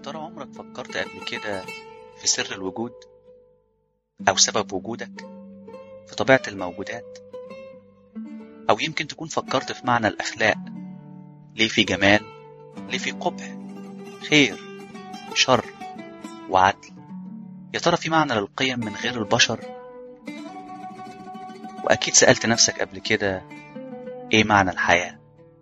ترى عمرك فكرت قبل كده في سر الوجود أو سبب وجودك في طبيعة الموجودات أو يمكن تكون فكرت في معنى الأخلاق ليه في جمال ليه في قبح خير شر وعدل يا ترى في معنى للقيم من غير البشر وأكيد سألت نفسك قبل كده إيه معنى الحياة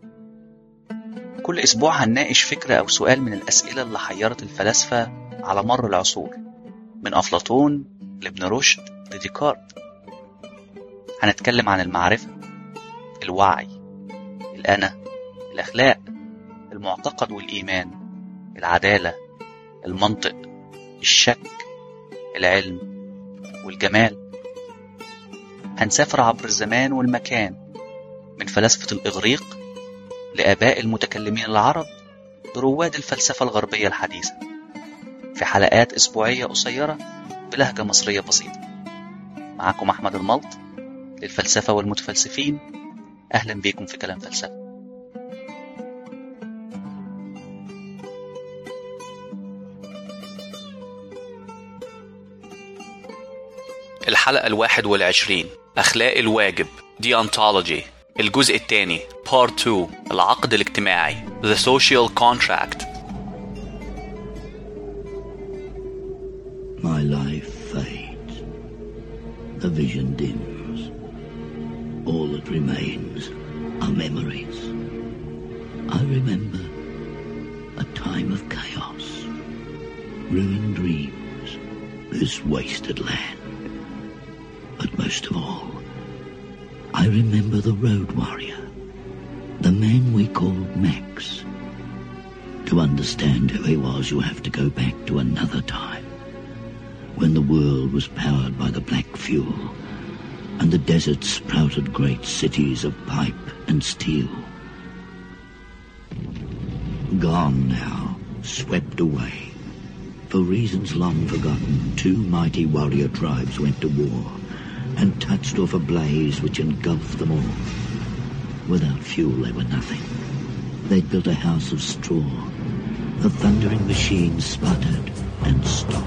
كل أسبوع هنناقش فكرة أو سؤال من الأسئلة اللي حيرت الفلاسفة على مر العصور من أفلاطون لابن رشد لديكارت هنتكلم عن المعرفة الوعي الأنا الأخلاق المعتقد والإيمان العدالة المنطق الشك العلم والجمال هنسافر عبر الزمان والمكان من فلاسفة الإغريق لآباء المتكلمين العرب لرواد الفلسفة الغربية الحديثة في حلقات أسبوعية قصيرة بلهجة مصرية بسيطة معكم أحمد الملط للفلسفة والمتفلسفين أهلا بيكم في كلام فلسفة الحلقة الواحد والعشرين أخلاق الواجب Deontology الجزء الثاني Part 2 العقد الاجتماعي The Social Contract My life fades. The vision dims. All that remains are memories. I remember a time of chaos, ruined dreams, this wasted land. But most of all, I remember the road warrior, the man we called Max. To understand who he was, you have to go back to another time when the world was powered by the black fuel and the desert sprouted great cities of pipe and steel. Gone now, swept away. For reasons long forgotten, two mighty warrior tribes went to war and touched off a blaze which engulfed them all. Without fuel, they were nothing. They'd built a house of straw. The thundering machine sputtered and stopped.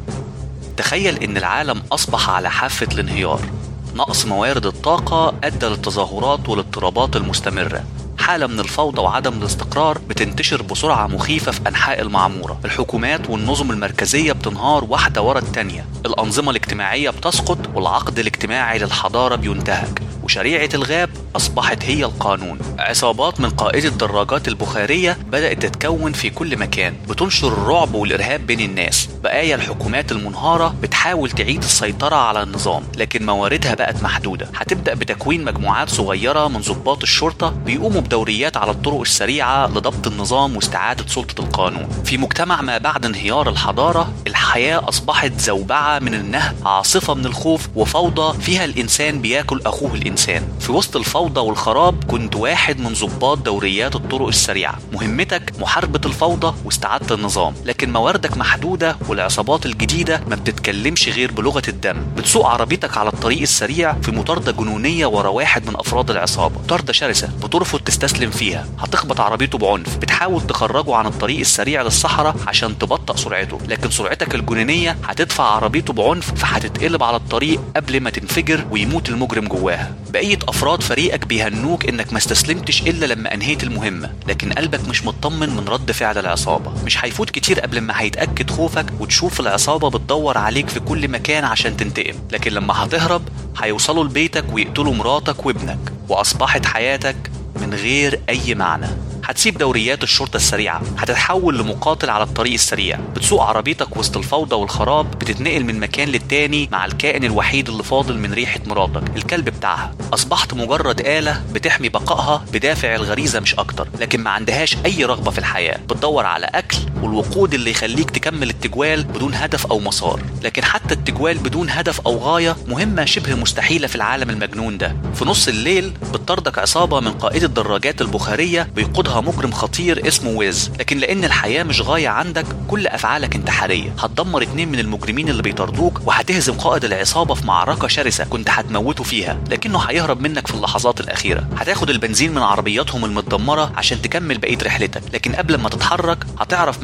تخيل إن العالم أصبح على حافة الانهيار نقص موارد الطاقة أدى للتظاهرات والاضطرابات المستمرة حالة من الفوضى وعدم الاستقرار بتنتشر بسرعة مخيفة في أنحاء المعمورة الحكومات والنظم المركزية بتنهار واحدة ورا التانية الأنظمة الاجتماعية بتسقط والعقد الاجتماعي للحضارة بينتهك وشريعة الغاب أصبحت هي القانون عصابات من قائدي الدراجات البخارية بدأت تتكون في كل مكان بتنشر الرعب والإرهاب بين الناس بقايا الحكومات المنهارة بتحاول تعيد السيطرة على النظام لكن مواردها بقت محدودة هتبدأ بتكوين مجموعات صغيرة من ضباط الشرطة بيقوموا بدوريات على الطرق السريعة لضبط النظام واستعادة سلطة القانون في مجتمع ما بعد انهيار الحضارة الحياة أصبحت زوبعة من النهب عاصفة من الخوف وفوضى فيها الإنسان بياكل أخوه الإنسان في وسط الفوضى والخراب كنت واحد من ضباط دوريات الطرق السريعة مهمتك محاربة الفوضى واستعادة النظام لكن مواردك محدودة والعصابات الجديدة ما بتتكلمش غير بلغة الدم بتسوق عربيتك على الطريق السريع في مطاردة جنونية ورا واحد من أفراد العصابة مطاردة شرسة بترفض تستسلم فيها هتخبط عربيته بعنف بتحاول تخرجه عن الطريق السريع للصحراء عشان تبطأ سرعته لكن سرعتك الجنونية هتدفع عربيته بعنف فهتتقلب على الطريق قبل ما تنفجر ويموت المجرم جواها بقية أفراد فريقك بيهنوك إنك ما استسلمتش إلا لما أنهيت المهمة لكن قلبك مش مطمن من رد فعل العصابة مش هيفوت كتير قبل ما هيتأكد خوفك وتشوف العصابة بتدور عليك في كل مكان عشان تنتقم لكن لما هتهرب هيوصلوا لبيتك ويقتلوا مراتك وابنك وأصبحت حياتك من غير أي معنى هتسيب دوريات الشرطة السريعة هتتحول لمقاتل على الطريق السريع بتسوق عربيتك وسط الفوضى والخراب بتتنقل من مكان للتاني مع الكائن الوحيد اللي فاضل من ريحة مراتك الكلب بتاعها أصبحت مجرد آلة بتحمي بقائها بدافع الغريزة مش أكتر لكن ما عندهاش أي رغبة في الحياة بتدور على أكل والوقود اللي يخليك تكمل التجوال بدون هدف أو مسار لكن حتى التجوال بدون هدف أو غاية مهمة شبه مستحيلة في العالم المجنون ده في نص الليل بتطاردك عصابة من قائد الدراجات البخارية بيقودها مجرم خطير اسمه ويز لكن لأن الحياة مش غاية عندك كل أفعالك انتحارية هتدمر اتنين من المجرمين اللي بيطاردوك وهتهزم قائد العصابة في معركة شرسة كنت هتموته فيها لكنه هيهرب منك في اللحظات الأخيرة هتاخد البنزين من عربياتهم المتدمرة عشان تكمل بقية رحلتك لكن قبل ما تتحرك هتعرف من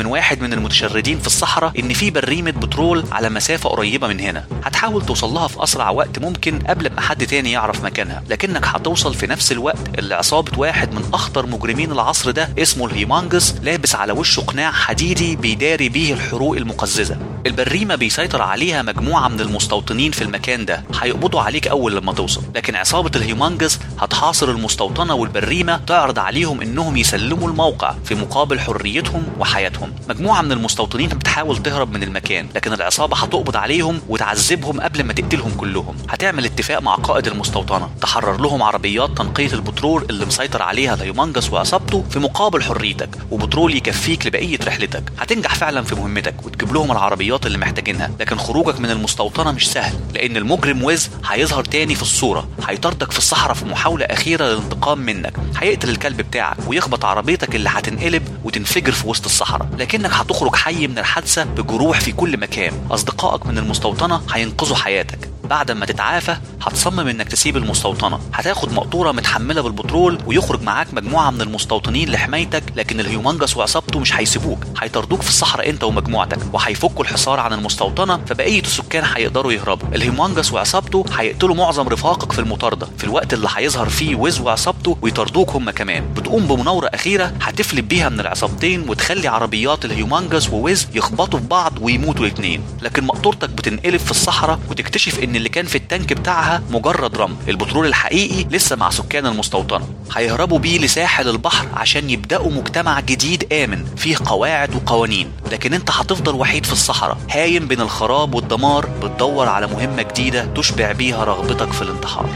من واحد من المتشردين في الصحراء ان في بريمه بترول على مسافه قريبه من هنا هتحاول توصل لها في اسرع وقت ممكن قبل ما حد تاني يعرف مكانها لكنك هتوصل في نفس الوقت اللي عصابه واحد من اخطر مجرمين العصر ده اسمه الهيمانجس لابس على وشه قناع حديدي بيداري بيه الحروق المقززه البريمه بيسيطر عليها مجموعه من المستوطنين في المكان ده هيقبضوا عليك اول لما توصل لكن عصابه الهيومانجس هتحاصر المستوطنه والبريمه تعرض عليهم انهم يسلموا الموقع في مقابل حريتهم وحياتهم مجموعه من المستوطنين بتحاول تهرب من المكان لكن العصابه هتقبض عليهم وتعذبهم قبل ما تقتلهم كلهم هتعمل اتفاق مع قائد المستوطنه تحرر لهم عربيات تنقيه البترول اللي مسيطر عليها الهيومانجس وعصابته في مقابل حريتك وبترول يكفيك لبقيه رحلتك هتنجح فعلا في مهمتك وتجيب لهم العربيات اللي محتاجينها لكن خروجك من المستوطنه مش سهل لان المجرم ويز هيظهر تاني في الصوره هيطاردك في الصحراء في محاوله اخيره للانتقام منك هيقتل الكلب بتاعك ويخبط عربيتك اللي هتنقلب وتنفجر في وسط الصحراء لكنك هتخرج حي من الحادثه بجروح في كل مكان اصدقائك من المستوطنه هينقذوا حياتك بعد ما تتعافى هتصمم انك تسيب المستوطنه هتاخد مقطوره متحمله بالبترول ويخرج معاك مجموعه من المستوطنين لحمايتك لكن الهيومانجس وعصابته مش هيسيبوك هيطردوك في الصحراء انت ومجموعتك وهيفكوا الحصار عن المستوطنه فبقيه السكان هيقدروا يهربوا الهيومانجس وعصابته هيقتلوا معظم رفاقك في المطارده في الوقت اللي هيظهر فيه ويز وعصابته ويطاردوك هم كمان بتقوم بمناوره اخيره هتفلت بيها من العصابتين وتخلي عربيات الهيومانجس وويز يخبطوا في بعض ويموتوا الاثنين لكن مقطورتك بتنقلب في الصحراء وتكتشف ان اللي كان في التانك بتاعها مجرد رمل البترول الحقيقي لسه مع سكان المستوطنه هيهربوا بيه لساحل البحر عشان يبداوا مجتمع جديد امن فيه قواعد وقوانين لكن انت هتفضل وحيد في الصحراء هايم بين الخراب والدمار بتدور على مهمه جديده تشبع بيها رغبتك في الانتحار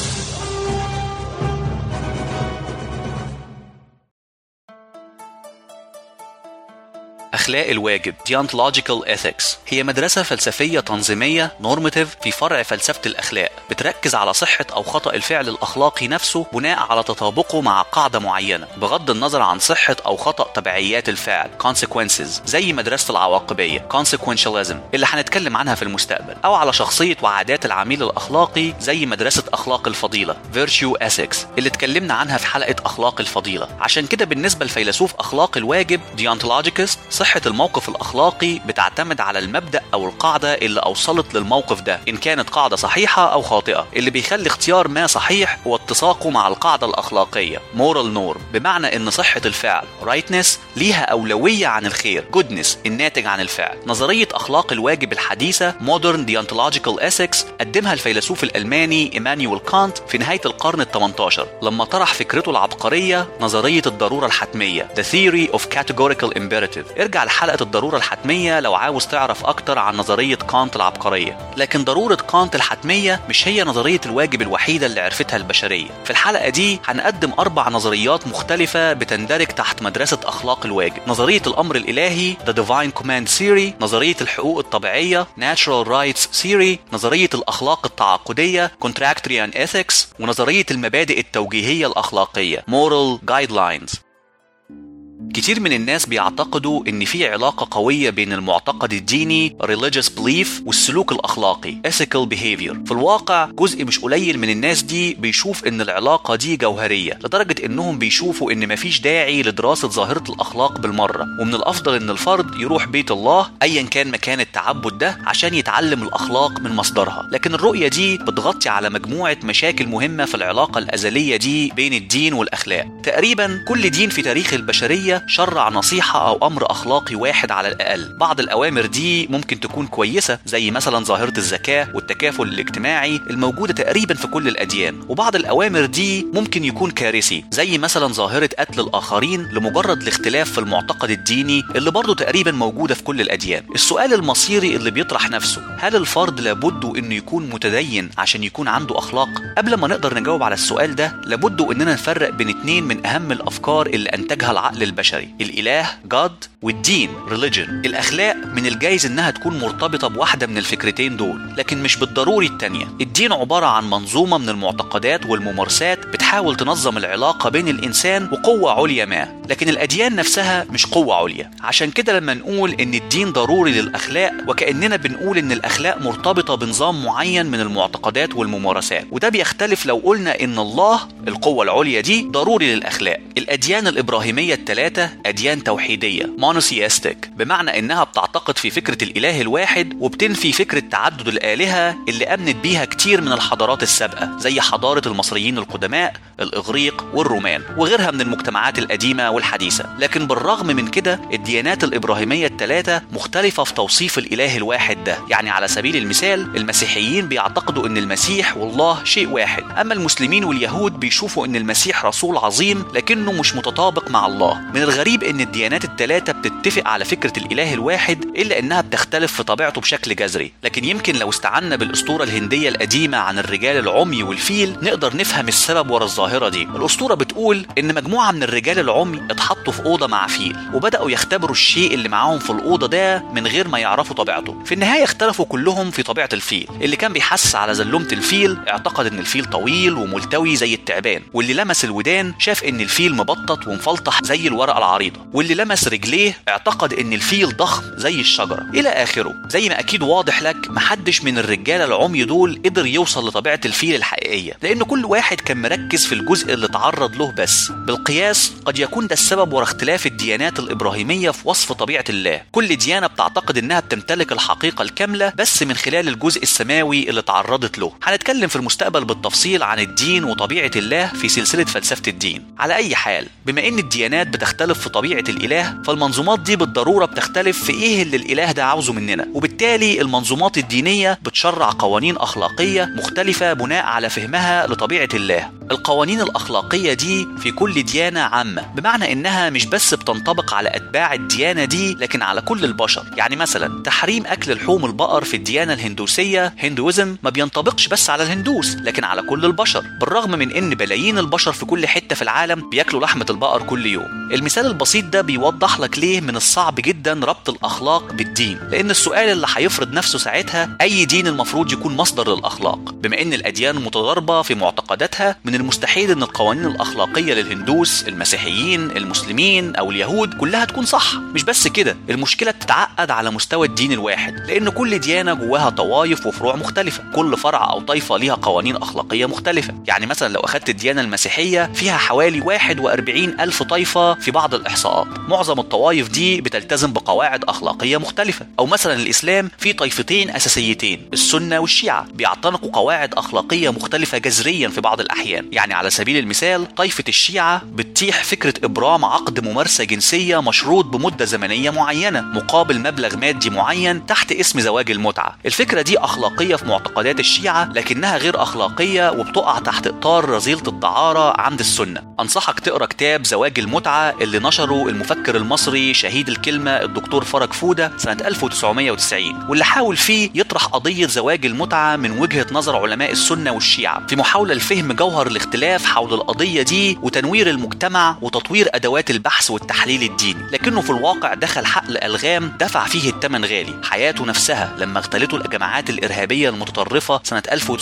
أخلاق الواجب Deontological Ethics هي مدرسة فلسفية تنظيمية normative في فرع فلسفة الأخلاق بتركز على صحة أو خطأ الفعل الأخلاقي نفسه بناء على تطابقه مع قاعدة معينة بغض النظر عن صحة أو خطأ تبعيات الفعل consequences زي مدرسة العواقبية consequentialism اللي هنتكلم عنها في المستقبل أو على شخصية وعادات العميل الأخلاقي زي مدرسة أخلاق الفضيلة virtue ethics اللي اتكلمنا عنها في حلقة أخلاق الفضيلة عشان كده بالنسبة لفيلسوف أخلاق الواجب deontologist صحة الموقف الأخلاقي بتعتمد على المبدأ أو القاعدة اللي أوصلت للموقف ده إن كانت قاعدة صحيحة أو خاطئة اللي بيخلي اختيار ما صحيح هو اتساقه مع القاعدة الأخلاقية moral norm بمعنى إن صحة الفعل rightness ليها أولوية عن الخير goodness الناتج عن الفعل نظرية أخلاق الواجب الحديثة modern deontological ethics قدمها الفيلسوف الألماني إيمانويل كانت في نهاية القرن ال 18 لما طرح فكرته العبقرية نظرية الضرورة الحتمية The Theory of Categorical Imperative ارجع لحلقة الضرورة الحتمية لو عاوز تعرف أكتر عن نظرية كانت العبقرية لكن ضرورة كانت الحتمية مش هي نظرية الواجب الوحيدة اللي عرفتها البشرية في الحلقة دي هنقدم أربع نظريات مختلفة بتندرج تحت مدرسة أخلاق الواجب نظرية الأمر الإلهي The Divine Command Theory نظرية الحقوق الطبيعية Natural Rights Theory نظرية الأخلاق التعاقدية Contractorian Ethics ونظرية المبادئ التوجيهية الأخلاقية Moral Guidelines كتير من الناس بيعتقدوا ان في علاقه قويه بين المعتقد الديني religious belief والسلوك الاخلاقي ethical behavior في الواقع جزء مش قليل من الناس دي بيشوف ان العلاقه دي جوهريه لدرجه انهم بيشوفوا ان مفيش داعي لدراسه ظاهره الاخلاق بالمره ومن الافضل ان الفرد يروح بيت الله ايا كان مكان التعبد ده عشان يتعلم الاخلاق من مصدرها لكن الرؤيه دي بتغطي على مجموعه مشاكل مهمه في العلاقه الازليه دي بين الدين والاخلاق تقريبا كل دين في تاريخ البشريه شرع نصيحة أو أمر أخلاقي واحد على الأقل بعض الأوامر دي ممكن تكون كويسة زي مثلا ظاهرة الزكاة والتكافل الاجتماعي الموجودة تقريبا في كل الأديان وبعض الأوامر دي ممكن يكون كارثي زي مثلا ظاهرة قتل الآخرين لمجرد الاختلاف في المعتقد الديني اللي برضه تقريبا موجودة في كل الأديان السؤال المصيري اللي بيطرح نفسه هل الفرد لابد إنه يكون متدين عشان يكون عنده أخلاق قبل ما نقدر نجاوب على السؤال ده لابد إننا نفرق بين اتنين من أهم الأفكار اللي أنتجها العقل البشري الإله God والدين religion الأخلاق من الجايز إنها تكون مرتبطة بواحدة من الفكرتين دول لكن مش بالضروري التانية الدين عبارة عن منظومة من المعتقدات والممارسات بتحاول بتحاول تنظم العلاقة بين الإنسان وقوة عليا ما لكن الأديان نفسها مش قوة عليا عشان كده لما نقول إن الدين ضروري للأخلاق وكأننا بنقول إن الأخلاق مرتبطة بنظام معين من المعتقدات والممارسات وده بيختلف لو قلنا إن الله القوة العليا دي ضروري للأخلاق الأديان الإبراهيمية الثلاثة أديان توحيدية مونوسيستيك بمعنى إنها بتعتقد في فكرة الإله الواحد وبتنفي فكرة تعدد الآلهة اللي أمنت بيها كتير من الحضارات السابقة زي حضارة المصريين القدماء الإغريق والرومان وغيرها من المجتمعات القديمة والحديثة لكن بالرغم من كده الديانات الإبراهيمية الثلاثة مختلفة في توصيف الإله الواحد ده يعني على سبيل المثال المسيحيين بيعتقدوا إن المسيح والله شيء واحد أما المسلمين واليهود بيشوفوا إن المسيح رسول عظيم لكنه مش متطابق مع الله من الغريب إن الديانات الثلاثة بتتفق على فكرة الإله الواحد إلا إنها بتختلف في طبيعته بشكل جذري لكن يمكن لو استعنا بالأسطورة الهندية القديمة عن الرجال العمي والفيل نقدر نفهم السبب ورا الظاهرة دي الأسطورة بتقول إن مجموعة من الرجال العمي اتحطوا في أوضة مع فيل وبدأوا يختبروا الشيء اللي معاهم في الأوضة ده من غير ما يعرفوا طبيعته في النهاية اختلفوا كلهم في طبيعة الفيل اللي كان بيحس على زلومة الفيل اعتقد إن الفيل طويل وملتوي زي التعبان واللي لمس الودان شاف إن الفيل مبطط ومفلطح زي الورقة العريضة واللي لمس رجليه اعتقد إن الفيل ضخم زي الشجرة إلى آخره زي ما أكيد واضح لك محدش من الرجالة العمي دول قدر يوصل لطبيعة الفيل الحقيقية لأن كل واحد كان مركز في الجزء اللي تعرض له بس بالقياس قد يكون ده السبب ورا اختلاف الديانات الإبراهيمية في وصف طبيعة الله كل ديانة بتعتقد إنها بتمتلك الحقيقة الكاملة بس من خلال الجزء السماوي اللي تعرضت له هنتكلم في المستقبل بالتفصيل عن الدين وطبيعة الله في سلسلة فلسفة الدين على أي حال بما إن الديانات بتختلف في طبيعة الإله فالمنظومات دي بالضرورة بتختلف في إيه اللي الإله ده عاوزه مننا وبالتالي المنظومات الدينية بتشرع قوانين أخلاقية مختلفة بناء على فهمها لطبيعة الله القوانين الأخلاقية دي في كل ديانة عامة بمعنى إنها مش بس بتنطبق على أتباع الديانة دي لكن على كل البشر يعني مثلا تحريم أكل لحوم البقر في الديانة الهندوسية هندويزم ما بينطبقش بس على الهندوس لكن على كل البشر بالرغم من إن بلايين البشر في كل حتة في العالم بياكلوا لحمة البقر كل يوم المثال البسيط ده بيوضح لك ليه من الصعب جدا ربط الأخلاق بالدين لأن السؤال اللي هيفرض نفسه ساعتها أي دين المفروض يكون مصدر للأخلاق بما إن الأديان متضاربة في معتقداتها من المستحيل ان القوانين الاخلاقيه للهندوس المسيحيين المسلمين او اليهود كلها تكون صح مش بس كده المشكله بتتعقد على مستوى الدين الواحد لان كل ديانه جواها طوائف وفروع مختلفه كل فرع او طائفه ليها قوانين اخلاقيه مختلفه يعني مثلا لو اخدت الديانه المسيحيه فيها حوالي 41 الف طائفه في بعض الاحصاءات معظم الطوائف دي بتلتزم بقواعد اخلاقيه مختلفه او مثلا الاسلام فيه طائفتين اساسيتين السنه والشيعه بيعتنقوا قواعد اخلاقيه مختلفه جذريا في بعض الاحيان يعني على سبيل المثال طائفة الشيعة بتتيح فكرة إبرام عقد ممارسة جنسية مشروط بمدة زمنية معينة مقابل مبلغ مادي معين تحت اسم زواج المتعة الفكرة دي أخلاقية في معتقدات الشيعة لكنها غير أخلاقية وبتقع تحت إطار رذيلة الدعارة عند السنة أنصحك تقرأ كتاب زواج المتعة اللي نشره المفكر المصري شهيد الكلمة الدكتور فرج فودة سنة 1990 واللي حاول فيه يطرح قضية زواج المتعة من وجهة نظر علماء السنة والشيعة في محاولة لفهم جوهر الاختلاف حول القضية دي وتنوير المجتمع وتطوير أدوات البحث والتحليل الديني لكنه في الواقع دخل حقل ألغام دفع فيه الثمن غالي حياته نفسها لما اغتالته الجماعات الإرهابية المتطرفة سنة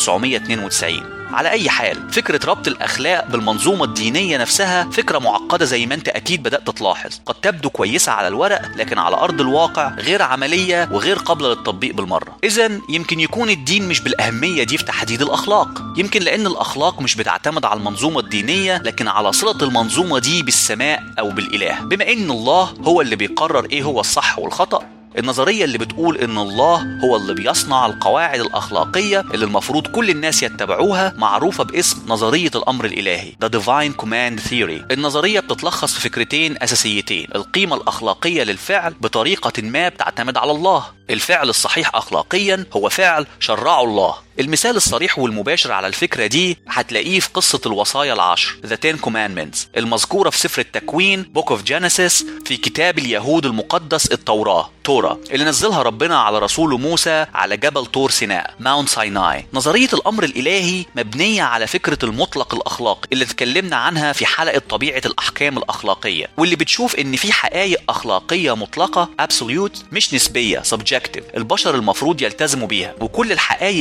1992 على أي حال فكرة ربط الأخلاق بالمنظومة الدينية نفسها فكرة معقدة زي ما أنت أكيد بدأت تلاحظ قد تبدو كويسة على الورق لكن على أرض الواقع غير عملية وغير قابلة للتطبيق بالمرة إذا يمكن يكون الدين مش بالأهمية دي في تحديد الأخلاق يمكن لأن الأخلاق مش بتعتمد على المنظومة الدينية لكن على صلة المنظومة دي بالسماء أو بالإله بما إن الله هو اللي بيقرر إيه هو الصح والخطأ النظرية اللي بتقول إن الله هو اللي بيصنع القواعد الأخلاقية اللي المفروض كل الناس يتبعوها معروفة باسم نظرية الأمر الإلهي The Divine Command Theory النظرية بتتلخص في فكرتين أساسيتين القيمة الأخلاقية للفعل بطريقة ما بتعتمد على الله الفعل الصحيح أخلاقيا هو فعل شرعه الله المثال الصريح والمباشر على الفكرة دي هتلاقيه في قصة الوصايا العشر The Ten Commandments المذكورة في سفر التكوين Book of Genesis في كتاب اليهود المقدس التوراة تورا اللي نزلها ربنا على رسوله موسى على جبل طور سيناء ماونت سايناي نظرية الأمر الإلهي مبنية على فكرة المطلق الأخلاقي اللي اتكلمنا عنها في حلقة طبيعة الأحكام الأخلاقية واللي بتشوف إن في حقائق أخلاقية مطلقة absolute مش نسبية subjective البشر المفروض يلتزموا بيها وكل الحقائق دي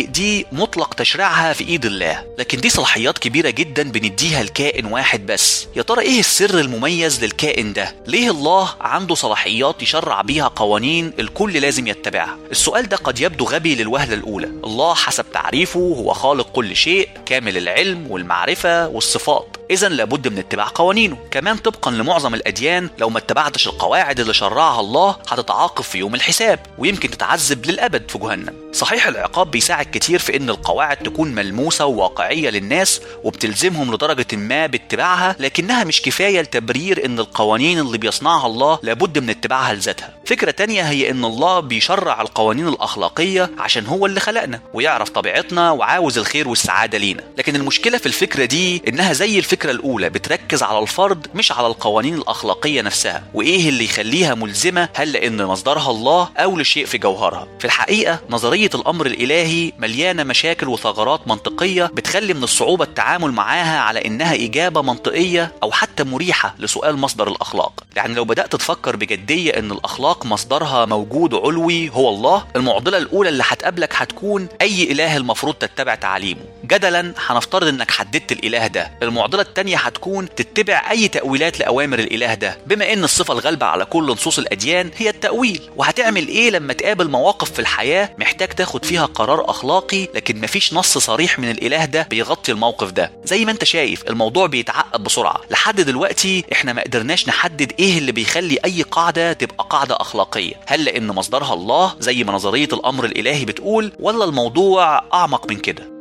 دي مطلق تشريعها في ايد الله لكن دي صلاحيات كبيره جدا بنديها لكائن واحد بس يا ترى ايه السر المميز للكائن ده ليه الله عنده صلاحيات يشرع بيها قوانين الكل لازم يتبعها السؤال ده قد يبدو غبي للوهله الاولى الله حسب تعريفه هو خالق كل شيء كامل العلم والمعرفه والصفات اذا لابد من اتباع قوانينه كمان طبقا لمعظم الاديان لو ما اتبعتش القواعد اللي شرعها الله هتتعاقب في يوم الحساب ويمكن تتعذب للابد في جهنم صحيح العقاب بيساعد كتير في ان القواعد تكون ملموسه وواقعيه للناس وبتلزمهم لدرجه ما باتباعها لكنها مش كفايه لتبرير ان القوانين اللي بيصنعها الله لابد من اتباعها لذاتها فكره تانية هي ان الله بيشرع القوانين الاخلاقيه عشان هو اللي خلقنا ويعرف طبيعتنا وعاوز الخير والسعاده لينا لكن المشكله في الفكره دي انها زي الفكره الاولى بتركز على الفرد مش على القوانين الاخلاقيه نفسها وايه اللي يخليها ملزمه هل لان مصدرها الله او لشيء في جوهرها في الحقيقه نظريه الامر الالهي مليانه مشاكل وثغرات منطقيه بتخلي من الصعوبه التعامل معاها على انها اجابه منطقيه او حتى مريحه لسؤال مصدر الاخلاق يعني لو بدات تفكر بجديه ان الاخلاق مصدرها موجود علوي هو الله المعضله الاولى اللي هتقابلك هتكون اي اله المفروض تتبع تعاليمه جدلا هنفترض انك حددت الاله ده المعضله الثانيه هتكون تتبع اي تاويلات لاوامر الاله ده بما ان الصفه الغالبه على كل نصوص الاديان هي التاويل وهتعمل ايه لما تقابل مواقف في الحياه محتاج تاخد فيها قرار اخلاقي لكن مفيش نص صريح من الاله ده بيغطي الموقف ده زي ما انت شايف الموضوع بيتعقد بسرعه لحد دلوقتي احنا ما قدرناش نحدد ايه اللي بيخلي اي قاعده تبقى قاعده اخلاقيه هل لان مصدرها الله زي ما نظريه الامر الالهي بتقول ولا الموضوع اعمق من كده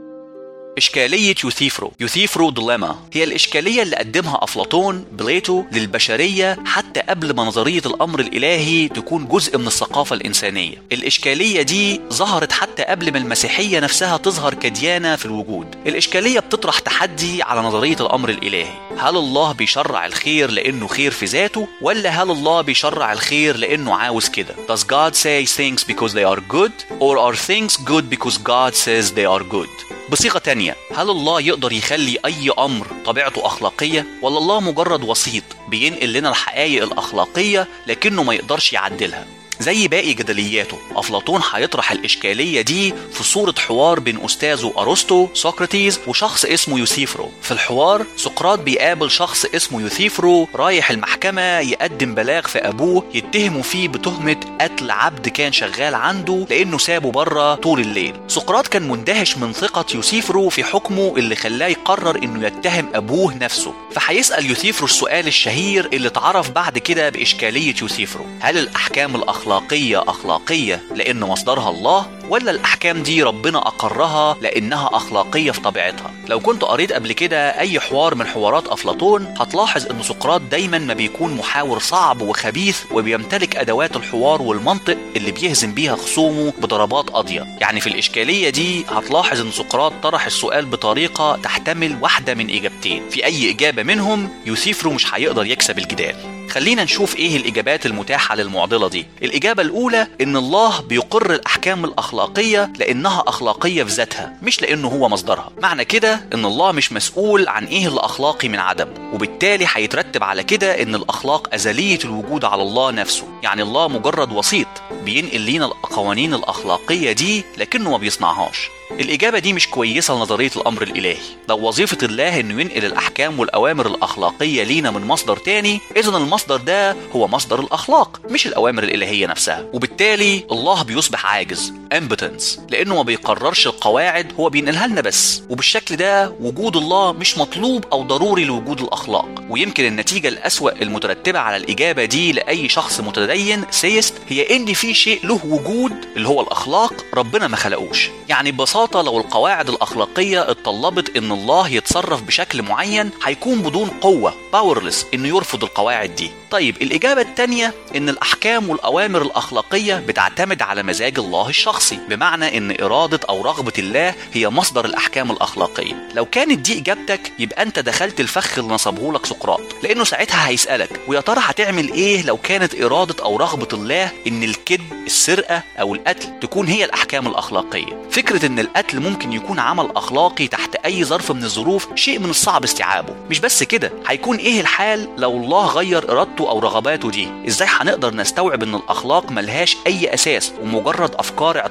إشكالية يوثيفرو يوثيفرو ديليما هي الإشكالية اللي قدمها أفلاطون بليتو للبشرية حتى قبل ما نظرية الأمر الإلهي تكون جزء من الثقافة الإنسانية الإشكالية دي ظهرت حتى قبل ما المسيحية نفسها تظهر كديانة في الوجود الإشكالية بتطرح تحدي على نظرية الأمر الإلهي هل الله بيشرع الخير لأنه خير في ذاته ولا هل الله بيشرع الخير لأنه عاوز كده Does God say things because they are good or are things good because God says they are good بصيغة تانية هل الله يقدر يخلي أي أمر طبيعته أخلاقية ولا الله مجرد وسيط بينقل لنا الحقائق الأخلاقية لكنه ما يقدرش يعدلها زي باقي جدلياته أفلاطون هيطرح الإشكالية دي في صورة حوار بين أستاذه أرسطو سقراطيس وشخص اسمه يوسيفرو في الحوار سقراط بيقابل شخص اسمه يوثيفرو رايح المحكمة يقدم بلاغ في أبوه يتهموا فيه بتهمة قتل عبد كان شغال عنده لأنه سابه بره طول الليل سقراط كان مندهش من ثقة يوسيفرو في حكمه اللي خلاه يقرر إنه يتهم أبوه نفسه فهيسأل يوثيفرو السؤال الشهير اللي اتعرف بعد كده بإشكالية يوسيفرو هل الأحكام الأخلاقية أخلاقية أخلاقية لأن مصدرها الله ولا الأحكام دي ربنا أقرها لأنها أخلاقية في طبيعتها لو كنت قريت قبل كده أي حوار من حوارات أفلاطون هتلاحظ أن سقراط دايما ما بيكون محاور صعب وخبيث وبيمتلك أدوات الحوار والمنطق اللي بيهزم بيها خصومه بضربات قاضية يعني في الإشكالية دي هتلاحظ أن سقراط طرح السؤال بطريقة تحتمل واحدة من إجابتين في أي إجابة منهم يوسيفرو مش هيقدر يكسب الجدال خلينا نشوف ايه الاجابات المتاحه للمعضله دي الاجابه الاولى ان الله بيقر الاحكام الاخلاقيه لانها اخلاقيه في ذاتها مش لانه هو مصدرها معنى كده ان الله مش مسؤول عن ايه الاخلاقي من عدم وبالتالي هيترتب على كده ان الاخلاق ازليه الوجود على الله نفسه يعني الله مجرد وسيط بينقل لينا القوانين الاخلاقيه دي لكنه ما بيصنعهاش الإجابة دي مش كويسة لنظرية الأمر الإلهي لو وظيفة الله إنه ينقل الأحكام والأوامر الأخلاقية لينا من مصدر تاني إذا المصدر ده هو مصدر الأخلاق مش الأوامر الإلهية نفسها وبالتالي الله بيصبح عاجز امبتنس لأنه ما بيقررش القواعد هو بينقلها لنا بس وبالشكل ده وجود الله مش مطلوب أو ضروري لوجود الأخلاق ويمكن النتيجة الأسوأ المترتبة على الإجابة دي لأي شخص متدين سيست هي إن في شيء له وجود اللي هو الأخلاق ربنا ما خلقوش يعني ببساطة ببساطة لو القواعد الأخلاقية اتطلبت إن الله يتصرف بشكل معين هيكون بدون قوة باورلس إنه يرفض القواعد دي. طيب الإجابة التانية إن الأحكام والأوامر الأخلاقية بتعتمد على مزاج الله الشخصي، بمعنى إن إرادة أو رغبة الله هي مصدر الأحكام الأخلاقية. لو كانت دي إجابتك يبقى أنت دخلت الفخ اللي نصبه لك سقراط، لأنه ساعتها هيسألك ويا ترى هتعمل إيه لو كانت إرادة أو رغبة الله إن الكذب، السرقة أو القتل تكون هي الأحكام الأخلاقية. فكرة إن القتل ممكن يكون عمل اخلاقي تحت اي ظرف من الظروف شيء من الصعب استيعابه مش بس كده هيكون ايه الحال لو الله غير ارادته او رغباته دي ازاي هنقدر نستوعب ان الاخلاق ملهاش اي اساس ومجرد افكار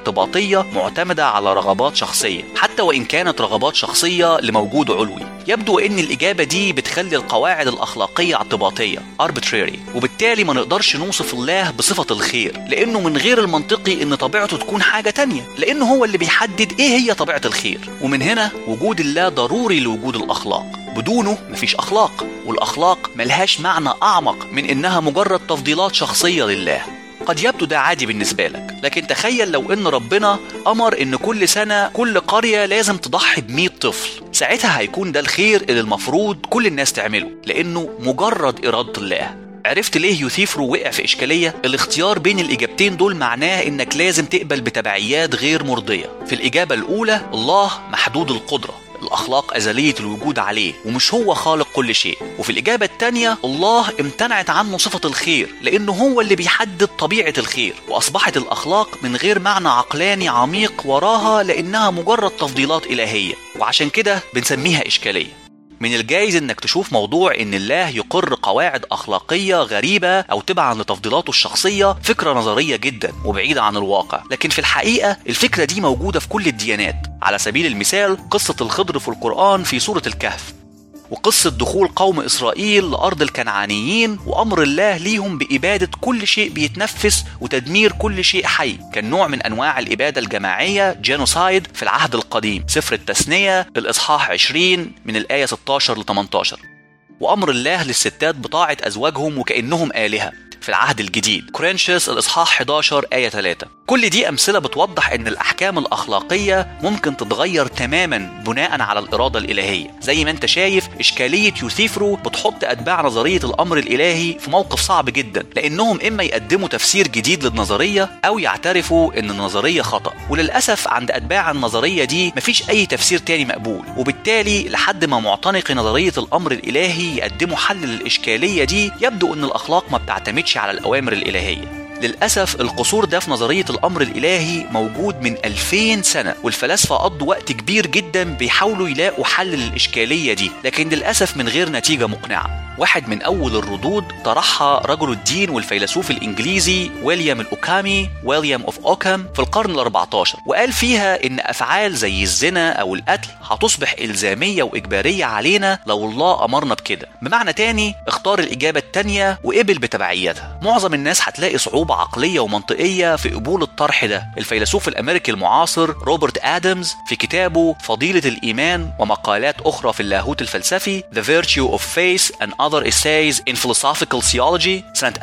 اعتباطية معتمدة على رغبات شخصية حتى وإن كانت رغبات شخصية لموجود علوي يبدو أن الإجابة دي بتخلي القواعد الأخلاقية اعتباطية arbitrary وبالتالي ما نقدرش نوصف الله بصفة الخير لأنه من غير المنطقي أن طبيعته تكون حاجة تانية لأنه هو اللي بيحدد إيه هي طبيعة الخير ومن هنا وجود الله ضروري لوجود الأخلاق بدونه مفيش أخلاق والأخلاق ملهاش معنى أعمق من إنها مجرد تفضيلات شخصية لله قد يبدو ده عادي بالنسبة لك لكن تخيل لو ان ربنا امر ان كل سنة كل قرية لازم تضحي ب طفل ساعتها هيكون ده الخير اللي المفروض كل الناس تعمله لانه مجرد ارادة الله عرفت ليه يوثيفرو وقع في إشكالية؟ الاختيار بين الإجابتين دول معناه إنك لازم تقبل بتبعيات غير مرضية. في الإجابة الأولى الله محدود القدرة، الأخلاق أزلية الوجود عليه ومش هو خالق كل شيء وفي الإجابة الثانية الله امتنعت عنه صفة الخير لأنه هو اللي بيحدد طبيعة الخير وأصبحت الأخلاق من غير معنى عقلاني عميق وراها لأنها مجرد تفضيلات إلهية وعشان كده بنسميها إشكالية من الجايز انك تشوف موضوع ان الله يقر قواعد اخلاقيه غريبه او تبعا لتفضيلاته الشخصيه فكره نظريه جدا وبعيده عن الواقع لكن في الحقيقه الفكره دي موجوده في كل الديانات على سبيل المثال قصه الخضر في القران في سوره الكهف وقصة دخول قوم إسرائيل لأرض الكنعانيين وأمر الله ليهم بإبادة كل شيء بيتنفس وتدمير كل شيء حي كان نوع من أنواع الإبادة الجماعية جينوسايد في العهد القديم سفر التثنية الإصحاح 20 من الآية 16 ل 18 وأمر الله للستات بطاعة أزواجهم وكأنهم آلهة في العهد الجديد كورنثيوس الإصحاح 11 آية 3 كل دي أمثلة بتوضح إن الأحكام الأخلاقية ممكن تتغير تماما بناء على الإرادة الإلهية زي ما أنت شايف إشكالية يوثيفرو بتحط أتباع نظرية الأمر الإلهي في موقف صعب جدا لأنهم إما يقدموا تفسير جديد للنظرية أو يعترفوا إن النظرية خطأ وللأسف عند أتباع النظرية دي مفيش أي تفسير تاني مقبول وبالتالي لحد ما معتنقي نظرية الأمر الإلهي يقدموا حل للإشكالية دي يبدو إن الأخلاق ما بتعتمدش على الأوامر الإلهية للأسف القصور ده في نظرية الأمر الإلهي موجود من 2000 سنة والفلاسفة قضوا وقت كبير جدا بيحاولوا يلاقوا حل للإشكالية دي لكن للأسف من غير نتيجة مقنعة واحد من أول الردود طرحها رجل الدين والفيلسوف الإنجليزي ويليام الأوكامي ويليام أوف أوكام في القرن ال14 وقال فيها إن أفعال زي الزنا أو القتل هتصبح إلزامية وإجبارية علينا لو الله أمرنا بكده بمعنى تاني اختار الإجابة التانية وقبل بتبعيتها معظم الناس هتلاقي صعوبة عقلية ومنطقية في قبول الطرح ده الفيلسوف الأمريكي المعاصر روبرت آدمز في كتابه فضيلة الإيمان ومقالات أخرى في اللاهوت الفلسفي The Virtue of Faith and Other Essays in Philosophical Theology سنة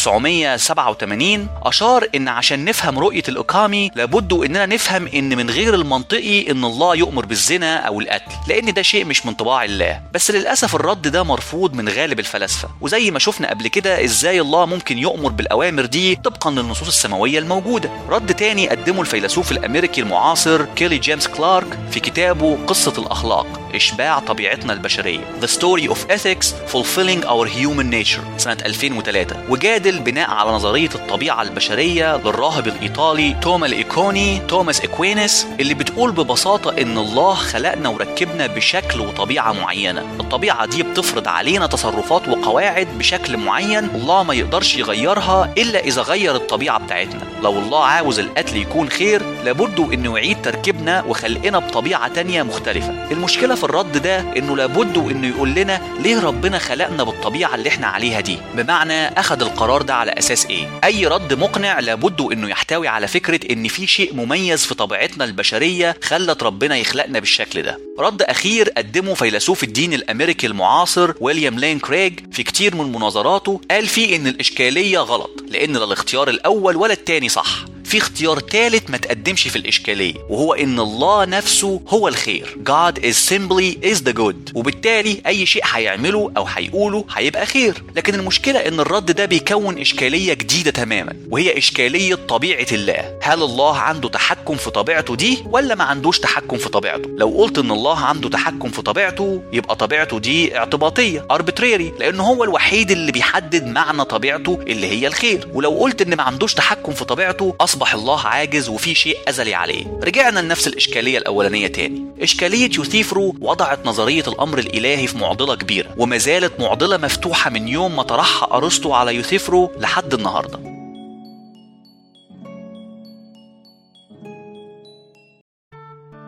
1987 أشار إن عشان نفهم رؤية الأوكامي لابد إننا نفهم إن من غير المنطقي إن الله يؤمر بالزنا أو القتل لأن ده شيء مش من طباع الله بس للأسف الرد ده مرفوض من غالب الفلاسفة وزي ما شفنا قبل كده إزاي الله ممكن يؤمر بالأوامر دي طبقا للنصوص السماوية الموجودة رد تاني قدمه الفيلسوف الأمريكي المعاصر كيلي جيمس كلارك في كتابه قصة الأخلاق إشباع طبيعتنا البشرية The Story of Ethics Fulfilling Our Human Nature سنة 2003 وجادل بناء على نظرية الطبيعة البشرية للراهب الإيطالي توما الإيكوني توماس إكوينس اللي بتقول ببساطة إن الله خلقنا وركبنا بشكل وطبيعة معينة الطبيعة دي بتفرض علينا تصرفات وقواعد بشكل معين الله ما يقدرش يغيرها إلا إذا غير الطبيعة بتاعتنا لو الله عاوز القتل يكون خير لابد إنه يعيد تركيبنا وخلقنا بطبيعة تانية مختلفة المشكلة في الرد ده إنه لابد إنه يقول لنا ليه ربنا خلقنا بالطبيعة اللي إحنا عليها دي بمعنى أخذ القرار ده على أساس إيه أي رد مقنع لابد إنه يحتوي على فكرة إن في شيء مميز في طبيعتنا البشرية خلت ربنا يخلقنا بالشكل ده رد أخير قدمه فيلسوف الدين الأمريكي المعاصر ويليام لين كريج في كتير من مناظراته قال فيه إن الإشكالية غلط لأن لا الاختيار الأول ولا التاني صح في اختيار ثالث ما تقدمش في الإشكالية وهو إن الله نفسه هو الخير God is simply is the good وبالتالي أي شيء هيعمله أو هيقوله هيبقى خير لكن المشكلة إن الرد ده بيكون إشكالية جديدة تماما وهي إشكالية طبيعة الله هل الله عنده تحكم في طبيعته دي ولا ما عندوش تحكم في طبيعته لو قلت إن الله عنده تحكم في طبيعته يبقى طبيعته دي اعتباطية arbitrary لأنه هو الوحيد اللي بيحدد معنى طبيعته اللي هي الخير ولو قلت إن ما عندوش تحكم في طبيعته أصبح الله عاجز وفي شيء أزلي عليه رجعنا لنفس الإشكالية الأولانية تاني إشكالية يوثيفرو وضعت نظرية الأمر الإلهي في معضلة كبيرة وما زالت معضلة مفتوحة من يوم ما طرحها أرسطو على يوثيفرو لحد النهارده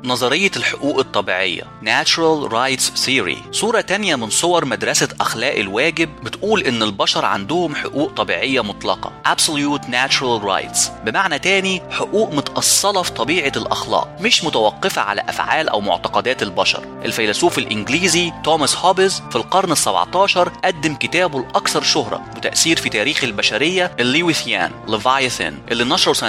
نظرية الحقوق الطبيعية Natural Rights Theory صورة تانية من صور مدرسة أخلاق الواجب بتقول إن البشر عندهم حقوق طبيعية مطلقة Absolute Natural Rights بمعنى تاني حقوق متأصلة في طبيعة الأخلاق مش متوقفة على أفعال أو معتقدات البشر الفيلسوف الإنجليزي توماس هوبز في القرن ال17 قدم كتابه الأكثر شهرة وتأثير في تاريخ البشرية الليوثيان ليفايثن اللي نشره سنة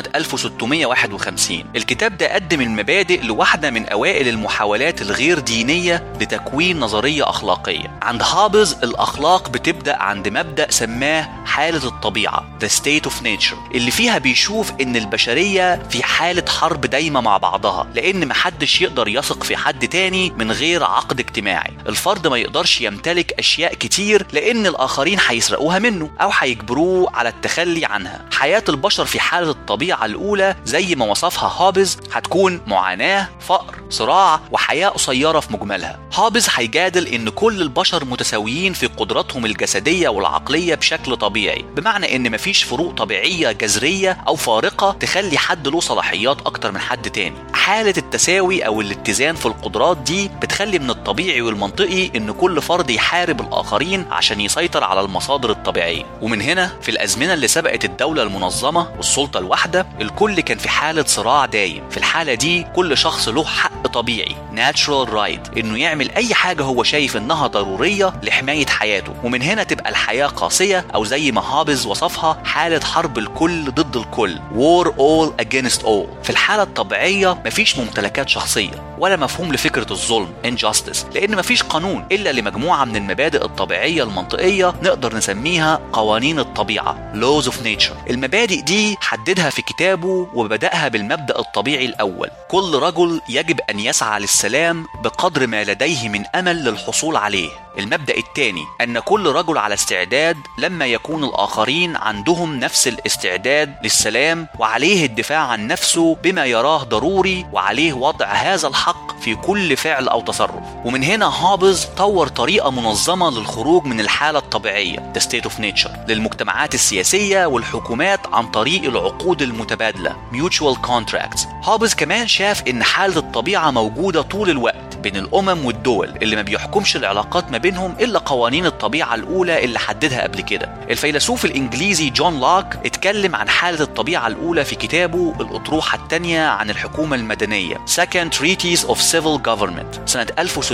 1651 الكتاب ده قدم المبادئ لواحدة من أوائل المحاولات الغير دينية لتكوين نظرية أخلاقية عند هابز الأخلاق بتبدأ عند مبدأ سماه حالة الطبيعة The State of Nature اللي فيها بيشوف إن البشرية في حالة حرب دايمة مع بعضها لأن محدش يقدر يثق في حد تاني من غير عقد اجتماعي الفرد ما يقدرش يمتلك أشياء كتير لأن الآخرين هيسرقوها منه أو هيجبروه على التخلي عنها حياة البشر في حالة الطبيعة الأولى زي ما وصفها هابز هتكون معاناة فقر صراع وحياة قصيرة في مجملها هابز هيجادل إن كل البشر متساويين في قدراتهم الجسدية والعقلية بشكل طبيعي بمعنى إن مفيش فروق طبيعية جذرية أو فارقة تخلي حد له صلاحيات أكتر من حد تاني حالة التساوي أو الاتزان في القدرات دي بتخلي من الطبيعي والمنطقي إن كل فرد يحارب الآخرين عشان يسيطر على المصادر الطبيعية ومن هنا في الأزمنة اللي سبقت الدولة المنظمة والسلطة الواحدة الكل كان في حالة صراع دايم في الحالة دي كل شخص له حق طبيعي natural right إنه يعمل أي حاجة هو شايف إنها ضرورية لحماية حياته ومن هنا تبقى الحياة قاسية أو زي ما هابز وصفها حالة حرب الكل ضد الكل war all against all في الحالة الطبيعية مفيش ممتلكات شخصية ولا مفهوم لفكرة الظلم injustice لأن مفيش قانون إلا لمجموعة من المبادئ الطبيعية المنطقية نقدر نسميها قوانين الطبيعة laws of nature المبادئ دي حددها في كتابه وبدأها بالمبدأ الطبيعي الأول كل رجل يجب أن يسعى للسلام بقدر ما لديه من أمل للحصول عليه المبدأ الثاني أن كل رجل على استعداد لما يكون الآخرين عندهم نفس الاستعداد للسلام وعليه الدفاع عن نفسه بما يراه ضروري وعليه وضع هذا الحق في كل فعل أو تصرف ومن هنا هابز طور طريقة منظمة للخروج من الحالة الطبيعية The State of Nature للمجتمعات السياسية والحكومات عن طريق العقود المتبادلة Mutual Contracts هابز كمان شاف إن حالة الطبيعة موجودة طول الوقت بين الأمم والدول اللي ما بيحكمش العلاقات ما بينهم إلا قوانين الطبيعة الأولى اللي حددها قبل كده الفيلسوف الإنجليزي جون لوك اتكلم عن حالة الطبيعة الأولى في كتابه الأطروحة الثانية عن الحكومة المدنية Second Treatise of Civil Government سنة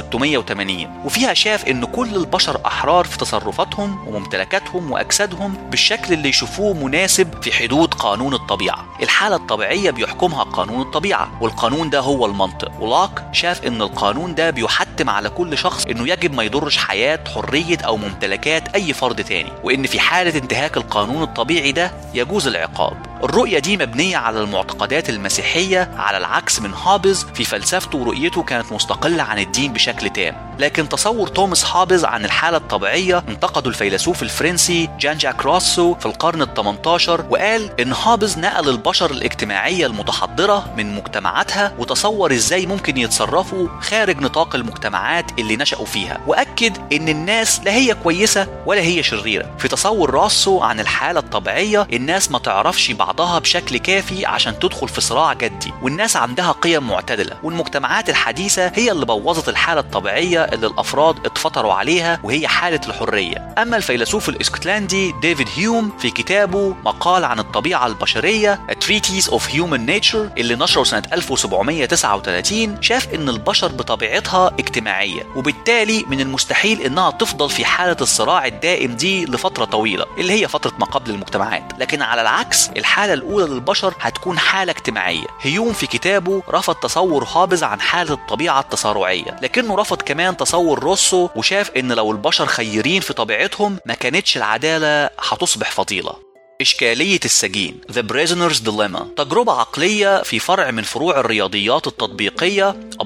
1680 وفيها شاف إن كل البشر أحرار في تصرفاتهم وممتلكاتهم وأجسادهم بالشكل اللي يشوفوه مناسب في حدود قانون الطبيعة الحالة الطبيعية بيحكمها قانون الطبيعة والقانون ده هو المنطق ولوك شاف إن القانون ده بيحتم على كل شخص إنه يجب ما يضرش حياة حرية أو ممتلكات أي فرد تاني وإن في حالة انتهاك القانون الطبيعي ده يجوز العقاب الرؤية دي مبنية على المعتقدات المسيحية على العكس من هابز في فلسفته ورؤيته كانت مستقلة عن الدين بشكل تام لكن تصور توماس هابز عن الحالة الطبيعية انتقده الفيلسوف الفرنسي جان جاك روسو في القرن ال 18 وقال إن هابز نقل البشر الاجتماعية المتحضرة من مجتمعاتها وتصور إزاي ممكن يتصرفوا خارج نطاق المجتمعات اللي نشأوا فيها وأكد إن الناس لا هي كويسة ولا هي شريرة في تصور راسو عن الحالة الطبيعية الناس ما تعرفش بعضها بشكل كافي عشان تدخل في صراع جدي والناس عندها قيم معتدلة والمجتمعات الحديثة هي اللي بوظت الحالة الطبيعية اللي الأفراد اتفطروا عليها وهي حالة الحرية أما الفيلسوف الاسكتلندي ديفيد هيوم في كتابه مقال عن الطبيعة البشرية A Treatise of Human Nature اللي نشره سنة 1739 شاف إن البشر بطبيعتها اجتماعية وبالتالي من المستحيل إنها تفضل في حالة الصراع الدائم دي لفترة طويلة اللي هي فترة ما قبل المجتمعات لكن على العكس الحالة الأولى للبشر هتكون حالة اجتماعية هيوم في كتابه رفض تصور هابز عن حالة الطبيعة التصارعية لكنه رفض كمان تصور روسو وشاف إن لو البشر خيرين في طبيعتهم ما كانتش العدالة هتصبح فضيلة إشكالية السجين The Prisoner's Dilemma تجربة عقلية في فرع من فروع الرياضيات التطبيقية A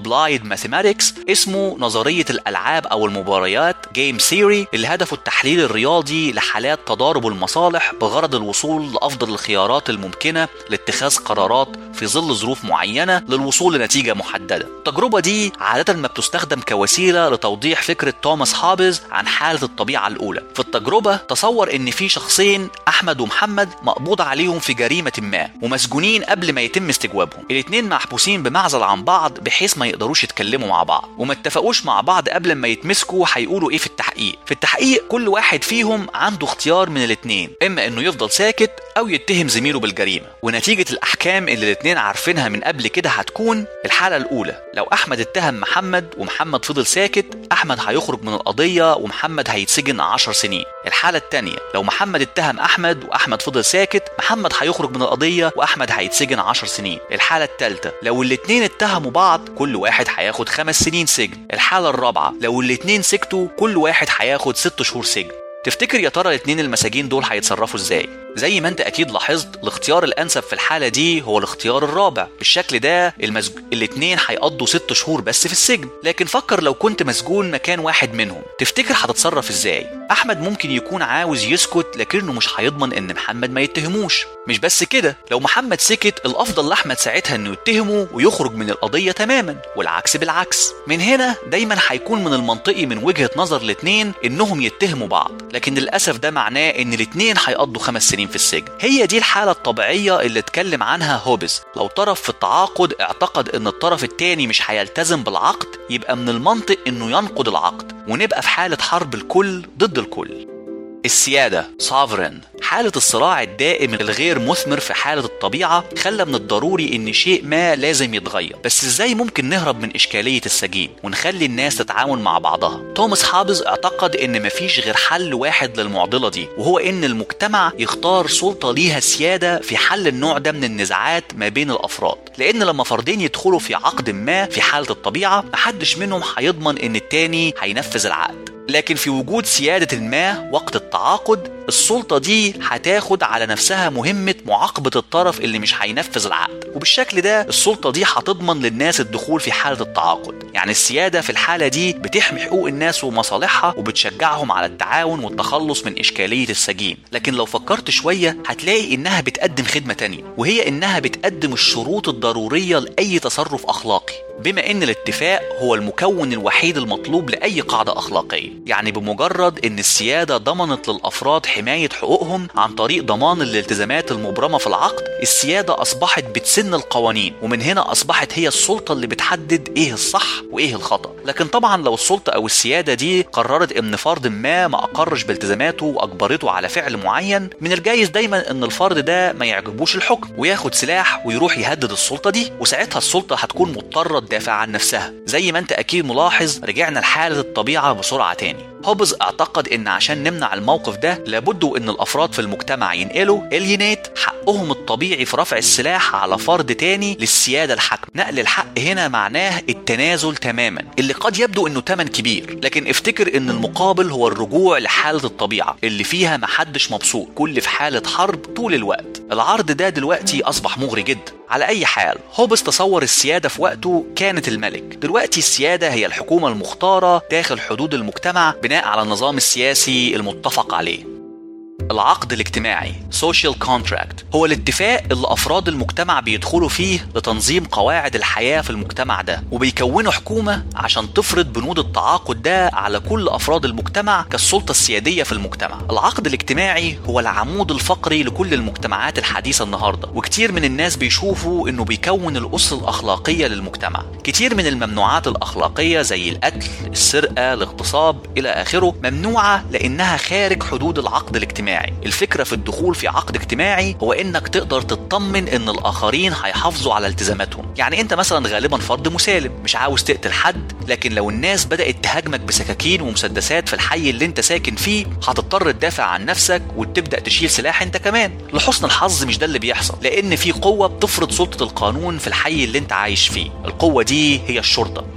Applied Mathematics اسمه نظرية الألعاب أو المباريات Game Theory اللي هدفه التحليل الرياضي لحالات تضارب المصالح بغرض الوصول لأفضل الخيارات الممكنة لاتخاذ قرارات في ظل ظروف معينة للوصول لنتيجة محددة التجربة دي عادة ما بتستخدم كوسيلة لتوضيح فكرة توماس هابز عن حالة الطبيعة الأولى في التجربة تصور إن في شخصين أحمد ومحمد مقبوض عليهم في جريمة ما ومسجونين قبل ما يتم استجوابهم الاتنين محبوسين بمعزل عن بعض بحيث ما يقدروش يتكلموا مع بعض وما اتفقوش مع بعض قبل ما يتمسكوا هيقولوا ايه في التحقيق في التحقيق كل واحد فيهم عنده اختيار من الاتنين اما انه يفضل ساكت او يتهم زميله بالجريمه ونتيجه الاحكام اللي الاتنين عارفينها من قبل كده هتكون الحاله الاولى لو احمد اتهم محمد ومحمد فضل ساكت احمد هيخرج من القضيه ومحمد هيتسجن 10 سنين الحاله الثانيه لو محمد اتهم احمد واحمد فضل ساكت محمد هيخرج من القضيه واحمد هيتسجن 10 سنين الحاله الثالثه لو الاتنين اتهموا بعض كل واحد هياخد خمس سنين سجن الحاله الرابعه لو الاتنين سكتوا كل واحد هياخد ست شهور سجن تفتكر يا ترى الاتنين المساجين دول هيتصرفوا ازاي زي ما انت اكيد لاحظت الاختيار الانسب في الحاله دي هو الاختيار الرابع بالشكل ده المسج... الاتنين هيقضوا ست شهور بس في السجن لكن فكر لو كنت مسجون مكان واحد منهم تفتكر هتتصرف ازاي احمد ممكن يكون عاوز يسكت لكنه مش هيضمن ان محمد ما يتهموش مش بس كده لو محمد سكت الافضل لاحمد ساعتها انه يتهمه ويخرج من القضيه تماما والعكس بالعكس من هنا دايما هيكون من المنطقي من وجهه نظر الاتنين انهم يتهموا بعض لكن للاسف ده معناه ان الاتنين هيقضوا خمس سنين في السجن هي دي الحاله الطبيعيه اللي اتكلم عنها هوبز لو طرف في التعاقد اعتقد ان الطرف التاني مش هيلتزم بالعقد يبقى من المنطق انه ينقض العقد ونبقى في حاله حرب الكل ضد الكل السيادة sovereign حالة الصراع الدائم الغير مثمر في حالة الطبيعة خلى من الضروري إن شيء ما لازم يتغير بس إزاي ممكن نهرب من إشكالية السجين ونخلي الناس تتعاون مع بعضها توماس حابز اعتقد إن مفيش غير حل واحد للمعضلة دي وهو إن المجتمع يختار سلطة ليها سيادة في حل النوع ده من النزاعات ما بين الأفراد لأن لما فردين يدخلوا في عقد ما في حالة الطبيعة محدش منهم هيضمن إن التاني هينفذ العقد لكن في وجود سيادة ما وقت التعاقد السلطة دي هتاخد على نفسها مهمة معاقبة الطرف اللي مش هينفذ العقد وبالشكل ده السلطة دي هتضمن للناس الدخول في حالة التعاقد يعني السيادة في الحالة دي بتحمي حقوق الناس ومصالحها وبتشجعهم على التعاون والتخلص من إشكالية السجين لكن لو فكرت شوية هتلاقي إنها بتقدم خدمة تانية وهي إنها بتقدم الشروط الضرورية لأي تصرف أخلاقي بما ان الاتفاق هو المكون الوحيد المطلوب لاي قاعده اخلاقيه يعني بمجرد ان السياده ضمنت للافراد حمايه حقوقهم عن طريق ضمان الالتزامات المبرمه في العقد السياده اصبحت بتسن القوانين ومن هنا اصبحت هي السلطه اللي بتحدد ايه الصح وايه الخطا لكن طبعا لو السلطه او السياده دي قررت ان فرد ما ما اقرش بالتزاماته واجبرته على فعل معين من الجايز دايما ان الفرد ده ما يعجبوش الحكم وياخد سلاح ويروح يهدد السلطه دي وساعتها السلطه هتكون مضطره تدافع عن نفسها زي ما انت اكيد ملاحظ رجعنا لحالة الطبيعة بسرعة تاني هوبز اعتقد ان عشان نمنع الموقف ده لابد ان الافراد في المجتمع ينقلوا الينيت حقهم الطبيعي في رفع السلاح على فرد تاني للسيادة الحاكمة نقل الحق هنا معناه التنازل تماما اللي قد يبدو انه تمن كبير لكن افتكر ان المقابل هو الرجوع لحالة الطبيعة اللي فيها محدش مبسوط كل في حالة حرب طول الوقت العرض ده دلوقتي اصبح مغري جدا على أي حال هوبس تصور السيادة في وقته كانت الملك دلوقتي السيادة هي الحكومة المختارة داخل حدود المجتمع بناء على النظام السياسي المتفق عليه العقد الاجتماعي social contract هو الاتفاق اللي افراد المجتمع بيدخلوا فيه لتنظيم قواعد الحياه في المجتمع ده وبيكونوا حكومه عشان تفرض بنود التعاقد ده على كل افراد المجتمع كالسلطه السياديه في المجتمع العقد الاجتماعي هو العمود الفقري لكل المجتمعات الحديثه النهارده وكتير من الناس بيشوفوا انه بيكون الاسس الاخلاقيه للمجتمع كتير من الممنوعات الاخلاقيه زي القتل السرقه الاغتصاب الى اخره ممنوعه لانها خارج حدود العقد الاجتماعي اجتماعي الفكرة في الدخول في عقد اجتماعي هو انك تقدر تطمن ان الاخرين هيحافظوا على التزاماتهم يعني انت مثلا غالبا فرد مسالم مش عاوز تقتل حد لكن لو الناس بدأت تهاجمك بسكاكين ومسدسات في الحي اللي انت ساكن فيه هتضطر تدافع عن نفسك وتبدأ تشيل سلاح انت كمان لحسن الحظ مش ده اللي بيحصل لان في قوة بتفرض سلطة القانون في الحي اللي انت عايش فيه القوة دي هي الشرطة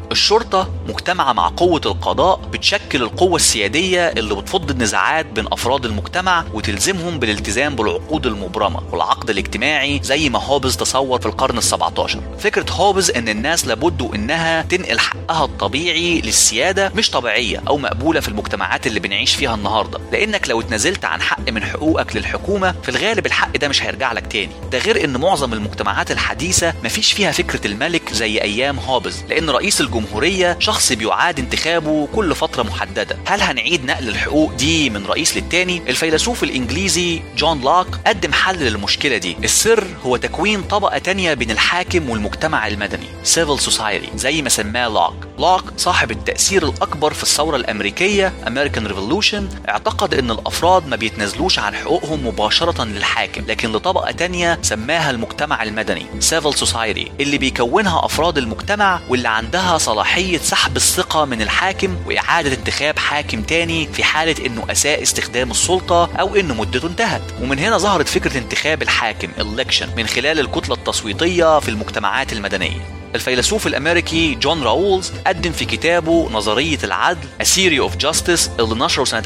الشرطة مجتمعة مع قوة القضاء بتشكل القوة السيادية اللي بتفض النزاعات بين أفراد المجتمع وتلزمهم بالالتزام بالعقود المبرمة والعقد الاجتماعي زي ما هوبز تصور في القرن ال17 فكرة هوبز إن الناس لابد إنها تنقل حقها الطبيعي للسيادة مش طبيعية أو مقبولة في المجتمعات اللي بنعيش فيها النهاردة لأنك لو اتنازلت عن حق من حقوقك للحكومة في الغالب الحق ده مش هيرجع لك تاني ده غير إن معظم المجتمعات الحديثة مفيش فيها فكرة الملك زي أيام هوبز لأن رئيس الجمهورية شخص بيعاد انتخابه كل فترة محددة هل هنعيد نقل الحقوق دي من رئيس للتاني الفيلسوف الإنجليزي جون لوك قدم حل للمشكلة دي السر هو تكوين طبقة تانية بين الحاكم والمجتمع المدني civil society زي ما سماه لوك لوك صاحب التأثير الأكبر في الثورة الأمريكية American Revolution اعتقد أن الأفراد ما بيتنازلوش عن حقوقهم مباشرة للحاكم لكن لطبقة تانية سماها المجتمع المدني civil society اللي بيكونها أفراد المجتمع واللي عندها صلاحية سحب الثقة من الحاكم وإعادة انتخاب حاكم تاني في حالة أنه أساء استخدام السلطة أو أنه مدته انتهت ومن هنا ظهرت فكرة انتخاب الحاكم election من خلال الكتلة التصويتية في المجتمعات المدنية الفيلسوف الامريكي جون راولز قدم في كتابه نظريه العدل A Theory of Justice اللي نشره سنه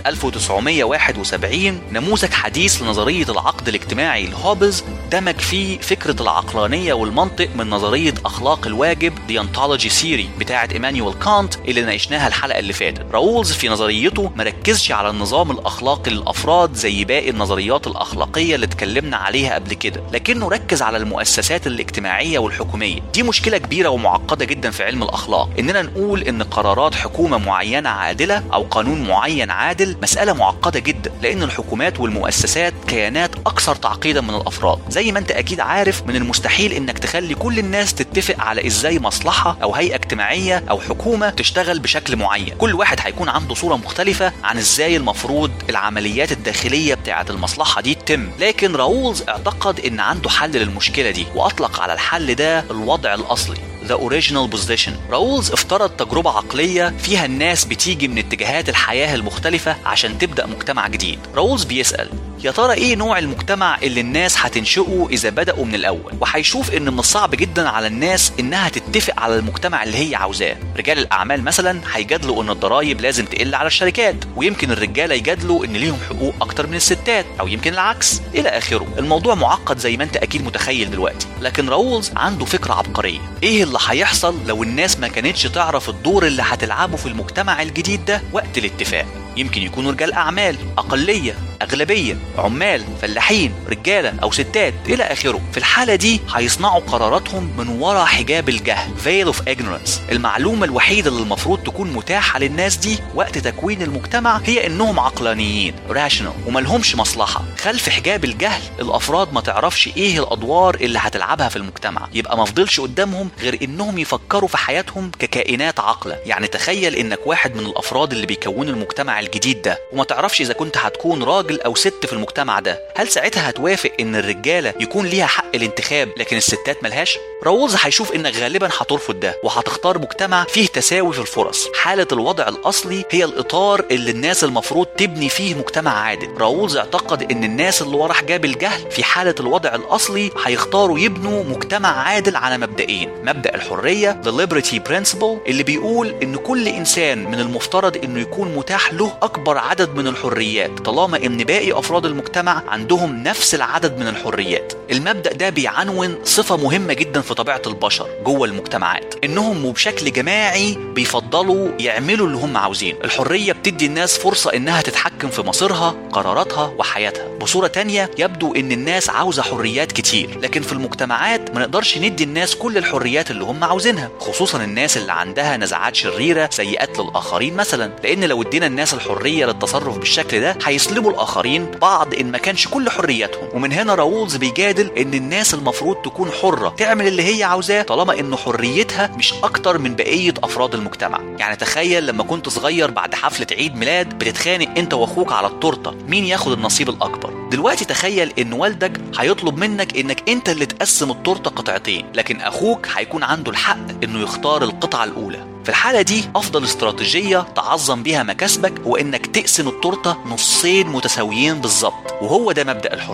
1971 نموذج حديث لنظريه العقد الاجتماعي لهوبز دمج فيه فكره العقلانيه والمنطق من نظريه اخلاق الواجب The Ontology Theory بتاعه ايمانويل كانت اللي ناقشناها الحلقه اللي فاتت راولز في نظريته مركزش على النظام الاخلاقي للافراد زي باقي النظريات الاخلاقيه اللي اتكلمنا عليها قبل كده لكنه ركز على المؤسسات الاجتماعيه والحكوميه دي مشكله كبيره كبيره ومعقده جدا في علم الاخلاق اننا نقول ان قرارات حكومه معينه عادله او قانون معين عادل مساله معقده جدا لان الحكومات والمؤسسات كيانات اكثر تعقيدا من الافراد زي ما انت اكيد عارف من المستحيل انك تخلي كل الناس تتفق على ازاي مصلحه او هيئه اجتماعيه او حكومه تشتغل بشكل معين كل واحد هيكون عنده صوره مختلفه عن ازاي المفروض العمليات الداخليه بتاعه المصلحه دي تتم لكن راولز اعتقد ان عنده حل للمشكله دي واطلق على الحل ده الوضع الاصلي The Original Position راولز افترض تجربة عقلية فيها الناس بتيجي من اتجاهات الحياة المختلفة عشان تبدأ مجتمع جديد راولز بيسأل يا ترى ايه نوع المجتمع اللي الناس هتنشئه اذا بدأوا من الاول وهيشوف ان من الصعب جدا على الناس انها تتفق على المجتمع اللي هي عاوزاه رجال الاعمال مثلا هيجادلوا ان الضرايب لازم تقل على الشركات ويمكن الرجاله يجادلوا ان ليهم حقوق اكتر من الستات او يمكن العكس الى اخره الموضوع معقد زي ما انت اكيد متخيل دلوقتي لكن راولز عنده فكره عبقريه ايه اللي هيحصل لو الناس ما كانتش تعرف الدور اللي هتلعبه في المجتمع الجديد ده وقت الاتفاق يمكن يكونوا رجال اعمال اقليه اغلبيه عمال فلاحين رجاله او ستات الى اخره في الحاله دي هيصنعوا قراراتهم من وراء حجاب الجهل veil of ignorance المعلومه الوحيده اللي المفروض تكون متاحه للناس دي وقت تكوين المجتمع هي انهم عقلانيين rational وملهمش مصلحه خلف حجاب الجهل الافراد ما تعرفش ايه الادوار اللي هتلعبها في المجتمع يبقى ما فضلش قدامهم غير انهم يفكروا في حياتهم ككائنات عاقله يعني تخيل انك واحد من الافراد اللي بيكونوا المجتمع الجديد ده وما تعرفش اذا كنت هتكون راجل او ست في المجتمع ده هل ساعتها هتوافق ان الرجاله يكون ليها حق الانتخاب لكن الستات ملهاش راولز هيشوف انك غالبا هترفض ده وهتختار مجتمع فيه تساوي في الفرص حاله الوضع الاصلي هي الاطار اللي الناس المفروض تبني فيه مجتمع عادل راولز اعتقد ان الناس اللي ورا حجاب الجهل في حاله الوضع الاصلي هيختاروا يبنوا مجتمع عادل على مبدئين مبدا الحريه the liberty principle اللي بيقول ان كل انسان من المفترض انه يكون متاح له اكبر عدد من الحريات طالما ان باقي افراد المجتمع عندهم نفس العدد من الحريات المبدا ده بيعنون صفه مهمه جدا في طبيعه البشر جوه المجتمعات انهم وبشكل جماعي بيفضلوا يعملوا اللي هم عاوزينه الحريه بتدي الناس فرصه انها تتحكم في مصيرها قراراتها وحياتها بصوره تانية يبدو ان الناس عاوزه حريات كتير لكن في المجتمعات ما نقدرش ندي الناس كل الحريات اللي هم عاوزينها خصوصا الناس اللي عندها نزعات شريره زي قتل الاخرين مثلا لان لو ادينا الناس الحريه للتصرف بالشكل ده هيسلبوا الاخرين بعض ان ما كانش كل حرياتهم ومن هنا راولز بيجادل ان الناس المفروض تكون حره تعمل اللي هي عاوزاه طالما ان حريتها مش اكتر من بقيه افراد المجتمع يعني تخيل لما كنت صغير بعد حفله عيد ميلاد بتتخانق انت واخوك على التورته مين ياخد النصيب الاكبر دلوقتي تخيل ان والدك هيطلب منك انك انت اللي تقسم التورته قطعتين لكن اخوك هيكون عنده الحق انه يختار القطعه الاولى في الحالة دي أفضل استراتيجية تعظم بيها مكاسبك هو إنك تقسم التورتة نصين متساويين بالظبط وهو ده مبدأ الحرية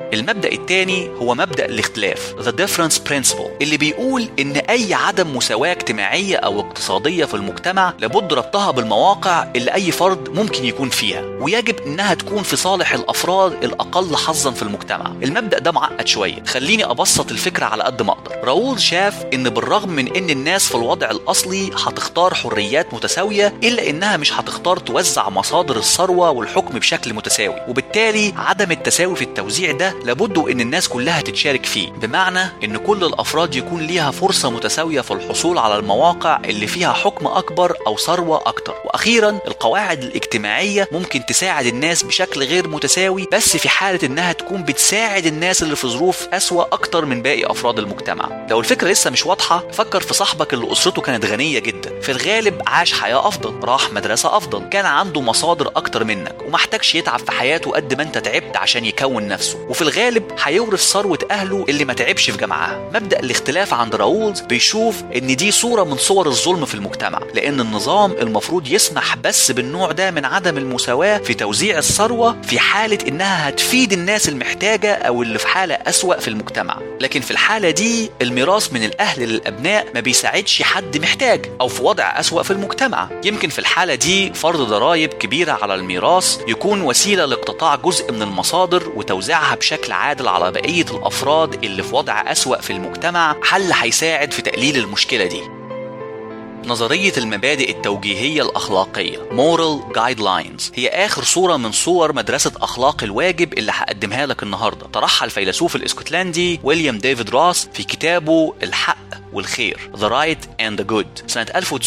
المبدأ الثاني هو مبدأ الاختلاف The Difference Principle اللي بيقول إن أي عدم مساواة اجتماعية أو اقتصادية في المجتمع لابد ربطها بالمواقع اللي أي فرد ممكن يكون فيها ويجب إنها تكون في صالح الأفراد الأقل حظا في المجتمع المبدأ ده معقد شوية خليني أبسط الفكرة على قد ما أقدر راؤول شاف إن بالرغم من إن الناس في الوضع الأصلي هتختار حريات متساوية إلا إنها مش هتختار توزع مصادر الثروة والحكم بشكل متساوي وبالتالي عدم التساوي في التوزيع ده لابد إن الناس كلها تتشارك فيه بمعنى إن كل الأفراد يكون ليها فرصة متساوية في الحصول على المواقع اللي فيها حكم أكبر أو ثروة أكتر وأخيرا القواعد الاجتماعية ممكن تساعد الناس بشكل غير متساوي بس في حالة إنها تكون بتساعد الناس اللي في ظروف أسوأ أكتر من باقي أفراد المجتمع لو الفكرة لسه مش واضحة فكر في صاحبك اللي أسرته كانت غنية جدا في الغالب عاش حياة أفضل راح مدرسة أفضل كان عنده مصادر أكتر منك ومحتاجش يتعب في حياته قد ما أنت تعبت عشان يكون نفسه وفي الغالب هيورث ثروة أهله اللي ما تعبش في جامعها مبدأ الاختلاف عند راولز بيشوف إن دي صورة من صور الظلم في المجتمع لأن النظام المفروض يسمح بس بالنوع ده من عدم المساواة في توزيع الثروة في حالة إنها هتفيد الناس المحتاجة أو اللي في حالة أسوأ في المجتمع لكن في الحالة دي الميراث من الأهل للأبناء ما بيساعدش حد محتاج أو في وضع أسوأ في المجتمع يمكن في الحالة دي فرض ضرائب كبيرة على الميراث يكون وسيلة لاقتطاع جزء من المصادر وتوزيعها بشكل عادل على بقية الأفراد اللي في وضع أسوأ في المجتمع حل هيساعد في تقليل المشكلة دي نظرية المبادئ التوجيهية الأخلاقية Moral Guidelines هي آخر صورة من صور مدرسة أخلاق الواجب اللي هقدمها لك النهاردة طرحها الفيلسوف الاسكتلندي ويليام ديفيد راس في كتابه الحق والخير The Right and the Good سنة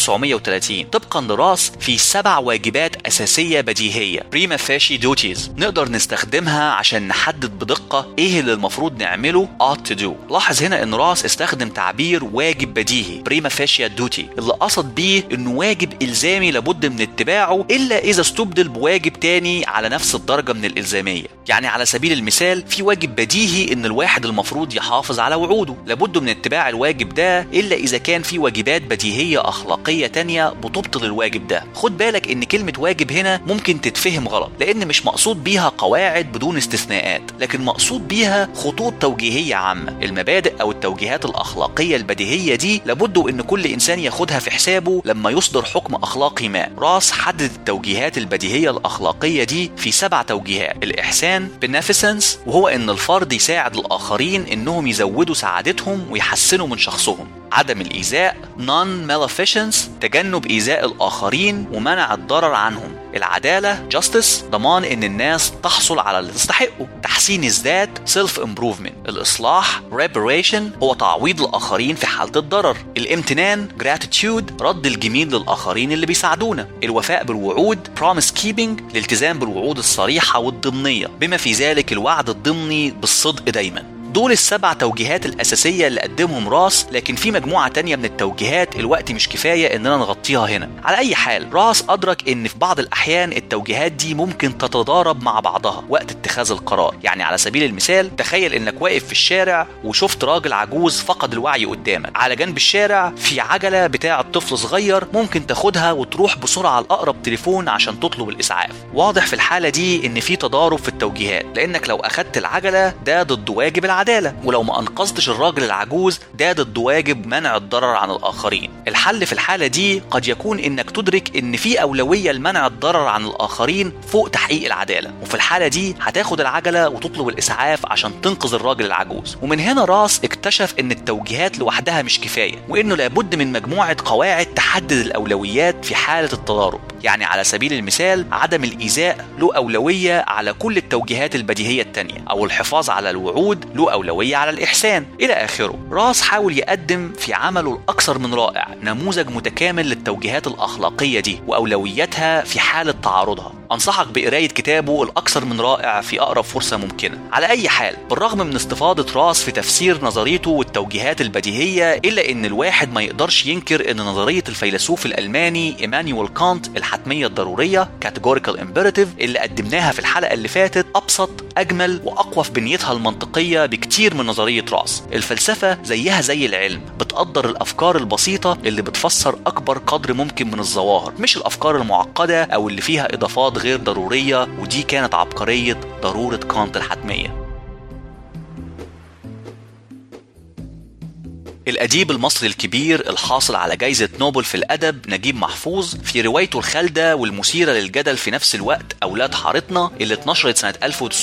1930 طبقا لراس في سبع واجبات أساسية بديهية Prima facie duties نقدر نستخدمها عشان نحدد بدقة إيه اللي المفروض نعمله ought to do لاحظ هنا إن راس استخدم تعبير واجب بديهي Prima facie duty اللي قصد بيه إنه واجب إلزامي لابد من اتباعه إلا إذا استبدل بواجب تاني على نفس الدرجة من الإلزامية يعني على سبيل المثال في واجب بديهي إن الواحد المفروض يحافظ على وعوده لابد من اتباع الواجب ده إلا إذا كان في واجبات بديهية أخلاقية تانية بتبطل الواجب ده خد بالك إن كلمة واجب هنا ممكن تتفهم غلط لأن مش مقصود بيها قواعد بدون استثناءات لكن مقصود بيها خطوط توجيهية عامة المبادئ أو التوجيهات الأخلاقية البديهية دي لابد إن كل إنسان ياخدها في حسابه لما يصدر حكم أخلاقي ما راس حدد التوجيهات البديهية الأخلاقية دي في سبع توجيهات الإحسان beneficence وهو إن الفرد يساعد الآخرين إنهم يزودوا سعادتهم ويحسنوا من شخصهم عدم الإيذاء non maleficence تجنب إيذاء الآخرين ومنع الضرر عنهم العدالة justice ضمان إن الناس تحصل على اللي تستحقه تحسين الذات self improvement الإصلاح reparation هو تعويض الآخرين في حالة الضرر الامتنان gratitude رد الجميل للآخرين اللي بيساعدونا الوفاء بالوعود promise keeping الالتزام بالوعود الصريحة والضمنية بما في ذلك الوعد الضمني بالصدق دايما دول السبع توجيهات الأساسية اللي قدمهم راس لكن في مجموعة تانية من التوجيهات الوقت مش كفاية إننا نغطيها هنا على أي حال راس أدرك إن في بعض الأحيان التوجيهات دي ممكن تتضارب مع بعضها وقت اتخاذ القرار يعني على سبيل المثال تخيل إنك واقف في الشارع وشفت راجل عجوز فقد الوعي قدامك على جنب الشارع في عجلة بتاع طفل صغير ممكن تاخدها وتروح بسرعة لأقرب تليفون عشان تطلب الإسعاف واضح في الحالة دي إن في تضارب في التوجيهات لأنك لو أخدت العجلة ده ضد واجب العدالة العدالة ولو ما أنقذتش الراجل العجوز ده ضد واجب منع الضرر عن الآخرين الحل في الحالة دي قد يكون إنك تدرك إن في أولوية لمنع الضرر عن الآخرين فوق تحقيق العدالة وفي الحالة دي هتاخد العجلة وتطلب الإسعاف عشان تنقذ الراجل العجوز ومن هنا راس اكتشف إن التوجيهات لوحدها مش كفاية وإنه لابد من مجموعة قواعد تحدد الأولويات في حالة التضارب يعني على سبيل المثال عدم الإيذاء له أولوية على كل التوجيهات البديهية التانية أو الحفاظ على الوعود له أولوية على الإحسان إلى آخره راس حاول يقدم في عمله الأكثر من رائع نموذج متكامل للتوجيهات الأخلاقية دي وأولوياتها في حالة تعارضها أنصحك بقراية كتابه الأكثر من رائع في أقرب فرصة ممكنة على أي حال بالرغم من استفاضة راس في تفسير نظريته والتوجيهات البديهية إلا إن الواحد ما يقدرش ينكر إن نظرية الفيلسوف الألماني إيمانويل كانت الحتمية الضرورية categorical imperative اللي قدمناها في الحلقة اللي فاتت أبسط أجمل وأقوى في بنيتها المنطقية بكتير من نظرية راس الفلسفة زيها زي العلم بتقدر الأفكار البسيطة اللي بتفسر أكبر قدر ممكن من الظواهر مش الأفكار المعقدة أو اللي فيها إضافات غير ضرورية ودي كانت عبقرية ضرورة كانت الحتمية الأديب المصري الكبير الحاصل على جائزة نوبل في الأدب نجيب محفوظ في روايته الخالدة والمثيرة للجدل في نفس الوقت أولاد حارتنا اللي اتنشرت سنة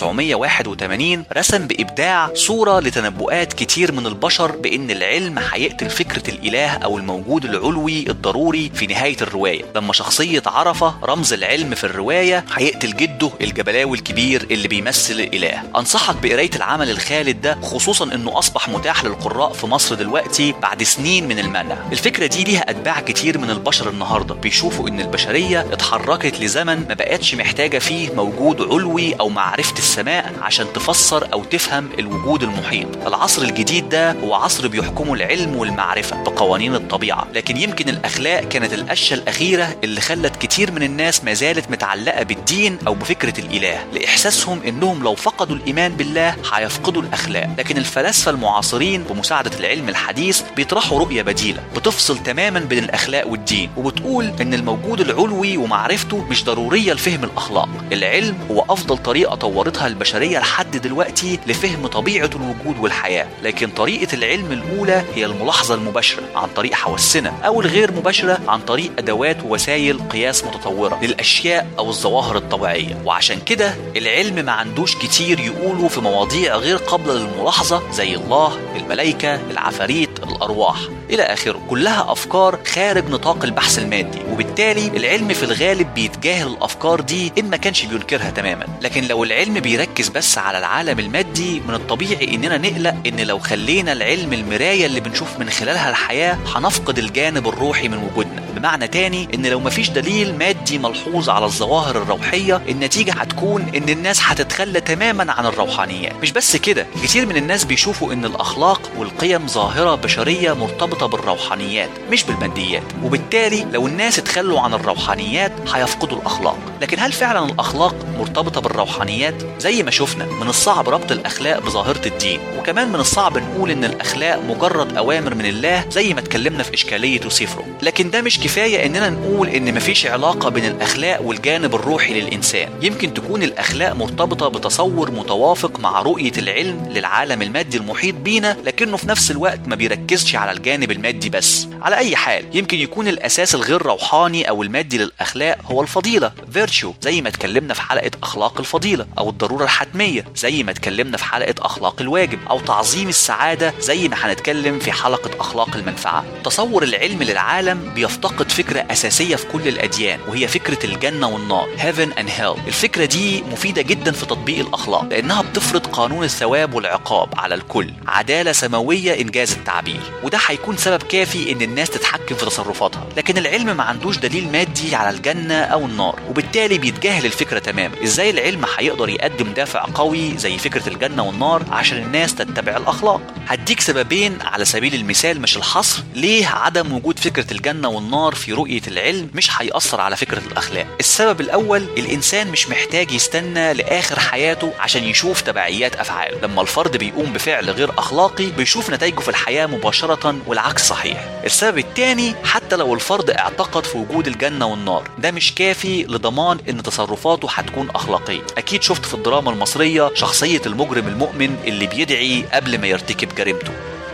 1981 رسم بإبداع صورة لتنبؤات كتير من البشر بأن العلم هيقتل فكرة الإله أو الموجود العلوي الضروري في نهاية الرواية لما شخصية عرفة رمز العلم في الرواية هيقتل جده الجبلاوي الكبير اللي بيمثل الإله أنصحك بقراية العمل الخالد ده خصوصا أنه أصبح متاح للقراء في مصر دلوقتي بعد سنين من المنع الفكرة دي ليها أتباع كتير من البشر النهاردة بيشوفوا أن البشرية اتحركت لزمن ما بقتش محتاجة فيه موجود علوي أو معرفة السماء عشان تفسر أو تفهم الوجود المحيط العصر الجديد ده هو عصر بيحكمه العلم والمعرفة بقوانين الطبيعة لكن يمكن الأخلاق كانت القشة الأخيرة اللي خلت كتير من الناس ما زالت متعلقة بالدين أو بفكرة الإله لإحساسهم إنهم لو فقدوا الإيمان بالله هيفقدوا الأخلاق لكن الفلاسفة المعاصرين بمساعدة العلم الحديث بيطرحوا رؤية بديلة بتفصل تماما بين الأخلاق والدين وبتقول إن الموجود العلوي ومعرفته مش ضرورية لفهم الأخلاق العلم هو أفضل طريقة طورتها البشرية لحد دلوقتي لفهم طبيعة الوجود والحياة لكن طريقة العلم الأولى هي الملاحظة المباشرة عن طريق حواسنا أو الغير مباشرة عن طريق أدوات ووسائل قياس متطورة للأشياء أو الظواهر الطبيعية وعشان كده العلم ما عندوش كتير يقوله في مواضيع غير قابلة للملاحظة زي الله الملائكة العفاريت الأرواح إلى آخره كلها أفكار خارج نطاق البحث المادي وبالتالي العلم في الغالب بيتجاهل الأفكار دي إن ما كانش بينكرها تماما لكن لو العلم بيركز بس على العالم المادي من الطبيعي إننا نقلق إن لو خلينا العلم المراية اللي بنشوف من خلالها الحياة هنفقد الجانب الروحي من وجودنا بمعنى تاني إن لو مفيش دليل مادي ملحوظ على الظواهر الروحية النتيجة هتكون إن الناس هتتخلى تماما عن الروحانيات مش بس كده كتير من الناس بيشوفوا إن الأخلاق والقيم ظاهرة بشرية مرتبطة بالروحانيات مش بالماديات وبالتالي لو الناس اتخلوا عن الروحانيات هيفقدوا الأخلاق لكن هل فعلا الأخلاق مرتبطة بالروحانيات زي ما شفنا من الصعب ربط الأخلاق بظاهرة الدين وكمان من الصعب نقول إن الأخلاق مجرد أوامر من الله زي ما اتكلمنا في إشكالية يوسيفرو لكن ده مش كفاية إننا نقول إن مفيش علاقة بين الأخلاق والجانب الروحي للإنسان يمكن تكون الأخلاق مرتبطة بتصور متوافق مع رؤية العلم للعالم المادي المحيط بينا لكنه في نفس الوقت ما بيركزش على الجانب المادي بس على أي حال يمكن يكون الأساس الغير روحاني أو المادي للأخلاق هو الفضيلة فيرتشو زي ما اتكلمنا في حلقة أخلاق الفضيلة أو الضرورة الحتمية زي ما اتكلمنا في حلقة أخلاق الواجب أو تعظيم السعادة زي ما هنتكلم في حلقة أخلاق المنفعة تصور العلم للعالم بيفتقد فكرة أساسية في كل الأديان وهي فكرة الجنة والنار heaven and hell الفكرة دي مفيدة جدا في تطبيق الأخلاق لأنها بتفرض قانون الثواب والعقاب على الكل عدالة سماوية إنجاز التعبير وده هيكون سبب كافي إن الناس تتحكم في تصرفاتها لكن العلم ما عندوش دليل مادي على الجنة أو النار وبالتالي بيتجاهل الفكرة تماما إزاي العلم هيقدر يقدم دافع قوي زي فكرة الجنة والنار عشان الناس تتبع الأخلاق هديك سببين على سبيل المثال مش الحصر ليه عدم وجود فكرة الجنة والنار في رؤية العلم مش هيأثر على فكرة الأخلاق السبب الأول الإنسان مش محتاج يستنى لآخر حياته عشان يشوف تبعيات أفعاله لما الفرد بيقوم بفعل غير أخلاقي بيشوف نتائجه في الحياة مباشرة والعكس صحيح السبب الثاني حتى لو الفرد اعتقد في وجود الجنة والنار ده مش كافي لضمان ان تصرفاته هتكون أخلاقية أكيد شفت في الدراما المصرية شخصية المجرم المؤمن اللي بيدعي قبل ما يرتكب جريمته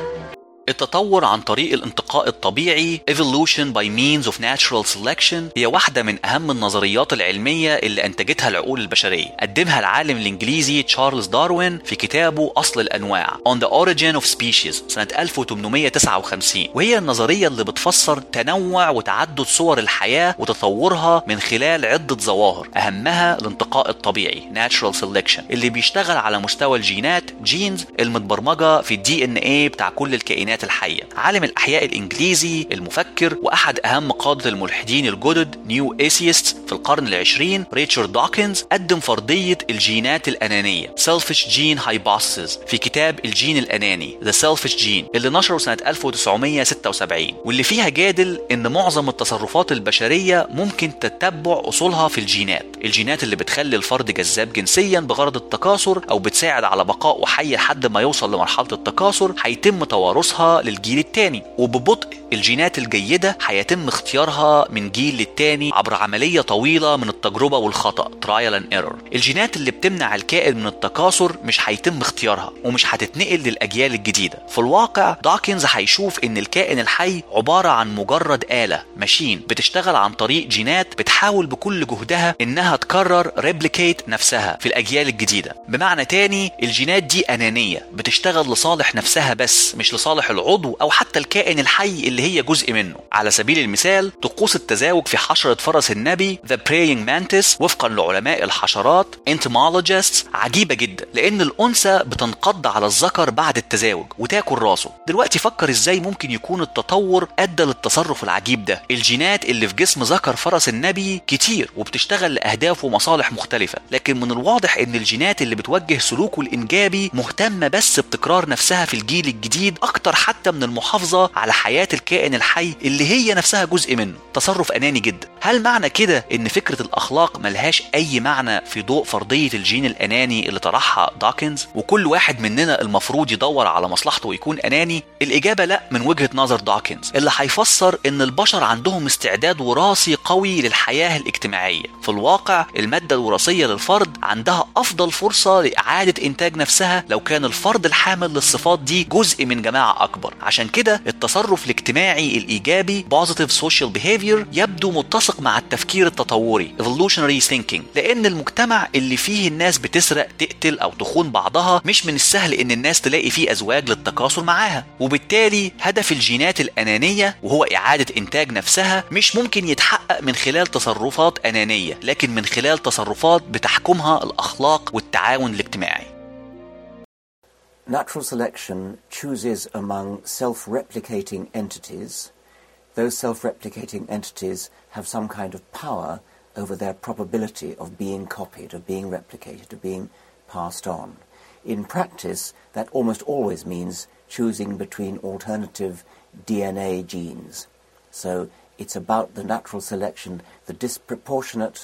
التطور عن طريق الانتقاء الطبيعي evolution by means of natural selection هي واحدة من أهم النظريات العلمية اللي أنتجتها العقول البشرية قدمها العالم الإنجليزي تشارلز داروين في كتابه أصل الأنواع On the Origin of Species سنة 1859 وهي النظرية اللي بتفسر تنوع وتعدد صور الحياة وتطورها من خلال عدة ظواهر أهمها الانتقاء الطبيعي natural selection اللي بيشتغل على مستوى الجينات جينز المتبرمجة في الدي ان ايه بتاع كل الكائنات الحية عالم الأحياء الإنجليزي المفكر وأحد أهم قادة الملحدين الجدد نيو ايسيست في القرن العشرين ريتشارد دوكنز قدم فرضية الجينات الأنانية Selfish Gene Hypothesis في كتاب الجين الأناني The Selfish Gene اللي نشره سنة 1976 واللي فيها جادل إن معظم التصرفات البشرية ممكن تتبع أصولها في الجينات الجينات اللي بتخلي الفرد جذاب جنسيا بغرض التكاثر أو بتساعد على بقائه حي لحد ما يوصل لمرحلة التكاثر هيتم توارثها اختيارها للجيل التاني وببطء الجينات الجيدة هيتم اختيارها من جيل للتاني عبر عملية طويلة من التجربة والخطأ trial and error الجينات اللي بتمنع الكائن من التكاثر مش هيتم اختيارها ومش هتتنقل للأجيال الجديدة في الواقع داكنز هيشوف ان الكائن الحي عبارة عن مجرد آلة ماشين بتشتغل عن طريق جينات بتحاول بكل جهدها انها تكرر ريبليكيت نفسها في الأجيال الجديدة بمعنى تاني الجينات دي أنانية بتشتغل لصالح نفسها بس مش لصالح العضو أو حتى الكائن الحي اللي هي جزء منه على سبيل المثال طقوس التزاوج في حشرة فرس النبي The Praying Mantis وفقا لعلماء الحشرات entomologists عجيبة جدا لأن الأنثى بتنقض على الذكر بعد التزاوج وتاكل راسه دلوقتي فكر ازاي ممكن يكون التطور أدى للتصرف العجيب ده الجينات اللي في جسم ذكر فرس النبي كتير وبتشتغل لأهداف ومصالح مختلفة لكن من الواضح ان الجينات اللي بتوجه سلوكه الإنجابي مهتمة بس بتكرار نفسها في الجيل الجديد أكتر حتى من المحافظة على حياة الكائن الحي اللي هي نفسها جزء منه تصرف أناني جدا هل معنى كده ان فكرة الأخلاق ملهاش أي معنى في ضوء فرضية الجين الأناني اللي طرحها داكنز وكل واحد مننا المفروض يدور على مصلحته ويكون أناني الإجابة لا من وجهة نظر داكنز اللي هيفسر ان البشر عندهم استعداد وراثي قوي للحياة الاجتماعية في الواقع المادة الوراثية للفرد عندها أفضل فرصة لإعادة إنتاج نفسها لو كان الفرد الحامل للصفات دي جزء من جماعة أكبر عشان كده التصرف الاجتماعي الإيجابي positive social behavior يبدو متسق مع التفكير التطوري evolutionary thinking لأن المجتمع اللي فيه الناس بتسرق تقتل أو تخون بعضها مش من السهل إن الناس تلاقي فيه أزواج للتكاثر معاها وبالتالي هدف الجينات الأنانية وهو إعادة إنتاج نفسها مش ممكن يتحقق من خلال تصرفات أنانية لكن من خلال تصرفات بتحكمها الأخلاق والتعاون الاجتماعي Natural selection chooses among self-replicating entities. Those self-replicating entities have some kind of power over their probability of being copied, of being replicated, of being passed on. In practice, that almost always means choosing between alternative DNA genes. So it's about the natural selection, the disproportionate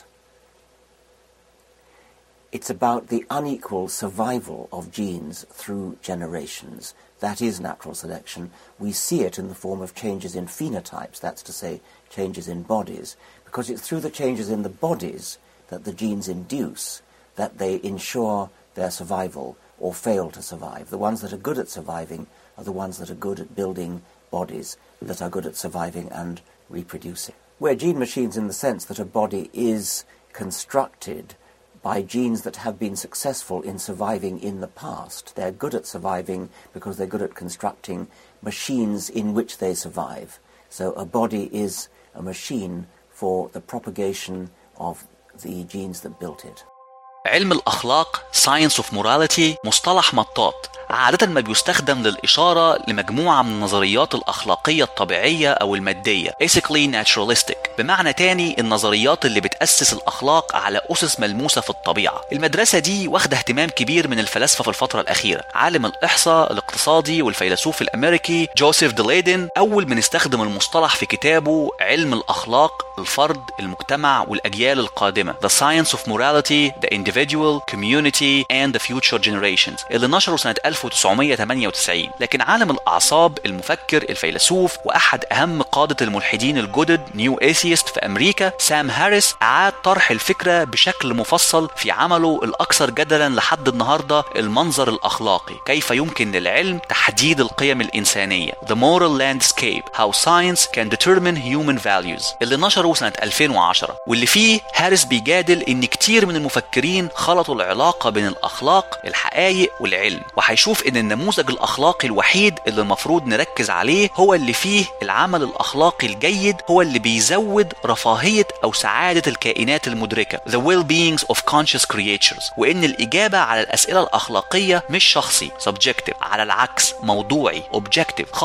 it's about the unequal survival of genes through generations. That is natural selection. We see it in the form of changes in phenotypes, that's to say, changes in bodies, because it's through the changes in the bodies that the genes induce that they ensure their survival or fail to survive. The ones that are good at surviving are the ones that are good at building bodies that are good at surviving and reproducing. We're gene machines in the sense that a body is constructed by genes that have been successful in surviving in the past. They're good at surviving because they're good at constructing machines in which they survive. So a body is a machine for the propagation of the genes that built it. علم الأخلاق Science of Morality مصطلح مطاط عادة ما بيستخدم للإشارة لمجموعة من النظريات الأخلاقية الطبيعية أو المادية Basically naturalistic بمعنى تاني النظريات اللي بتأسس الأخلاق على أسس ملموسة في الطبيعة المدرسة دي واخدة اهتمام كبير من الفلاسفة في الفترة الأخيرة عالم الإحصاء الاقتصادي والفيلسوف الأمريكي جوزيف ديليدن أول من استخدم المصطلح في كتابه علم الأخلاق الفرد المجتمع والأجيال القادمة The Science of Morality The Individual Community and the Future Generations اللي نشره سنة 1998 لكن عالم الأعصاب المفكر الفيلسوف وأحد أهم قادة الملحدين الجدد نيو ايثيست في أمريكا سام هاريس أعاد طرح الفكرة بشكل مفصل في عمله الأكثر جدلا لحد النهاردة المنظر الأخلاقي كيف يمكن للعلم تحديد القيم الإنسانية The Moral Landscape How Science Can Determine Human Values اللي نشره سنة 2010 واللي فيه هاريس بيجادل إن كتير من المفكرين خلطوا العلاقة بين الأخلاق الحقائق والعلم وهيشوف إن النموذج الأخلاقي الوحيد اللي المفروض نركز عليه هو اللي فيه العمل الأخلاقي الجيد هو اللي بيزود رفاهية أو سعادة الكائنات المدركة The well-beings of conscious creatures وإن الإجابة على الأسئلة الأخلاقية مش شخصي subjective على العكس موضوعي objective خاضع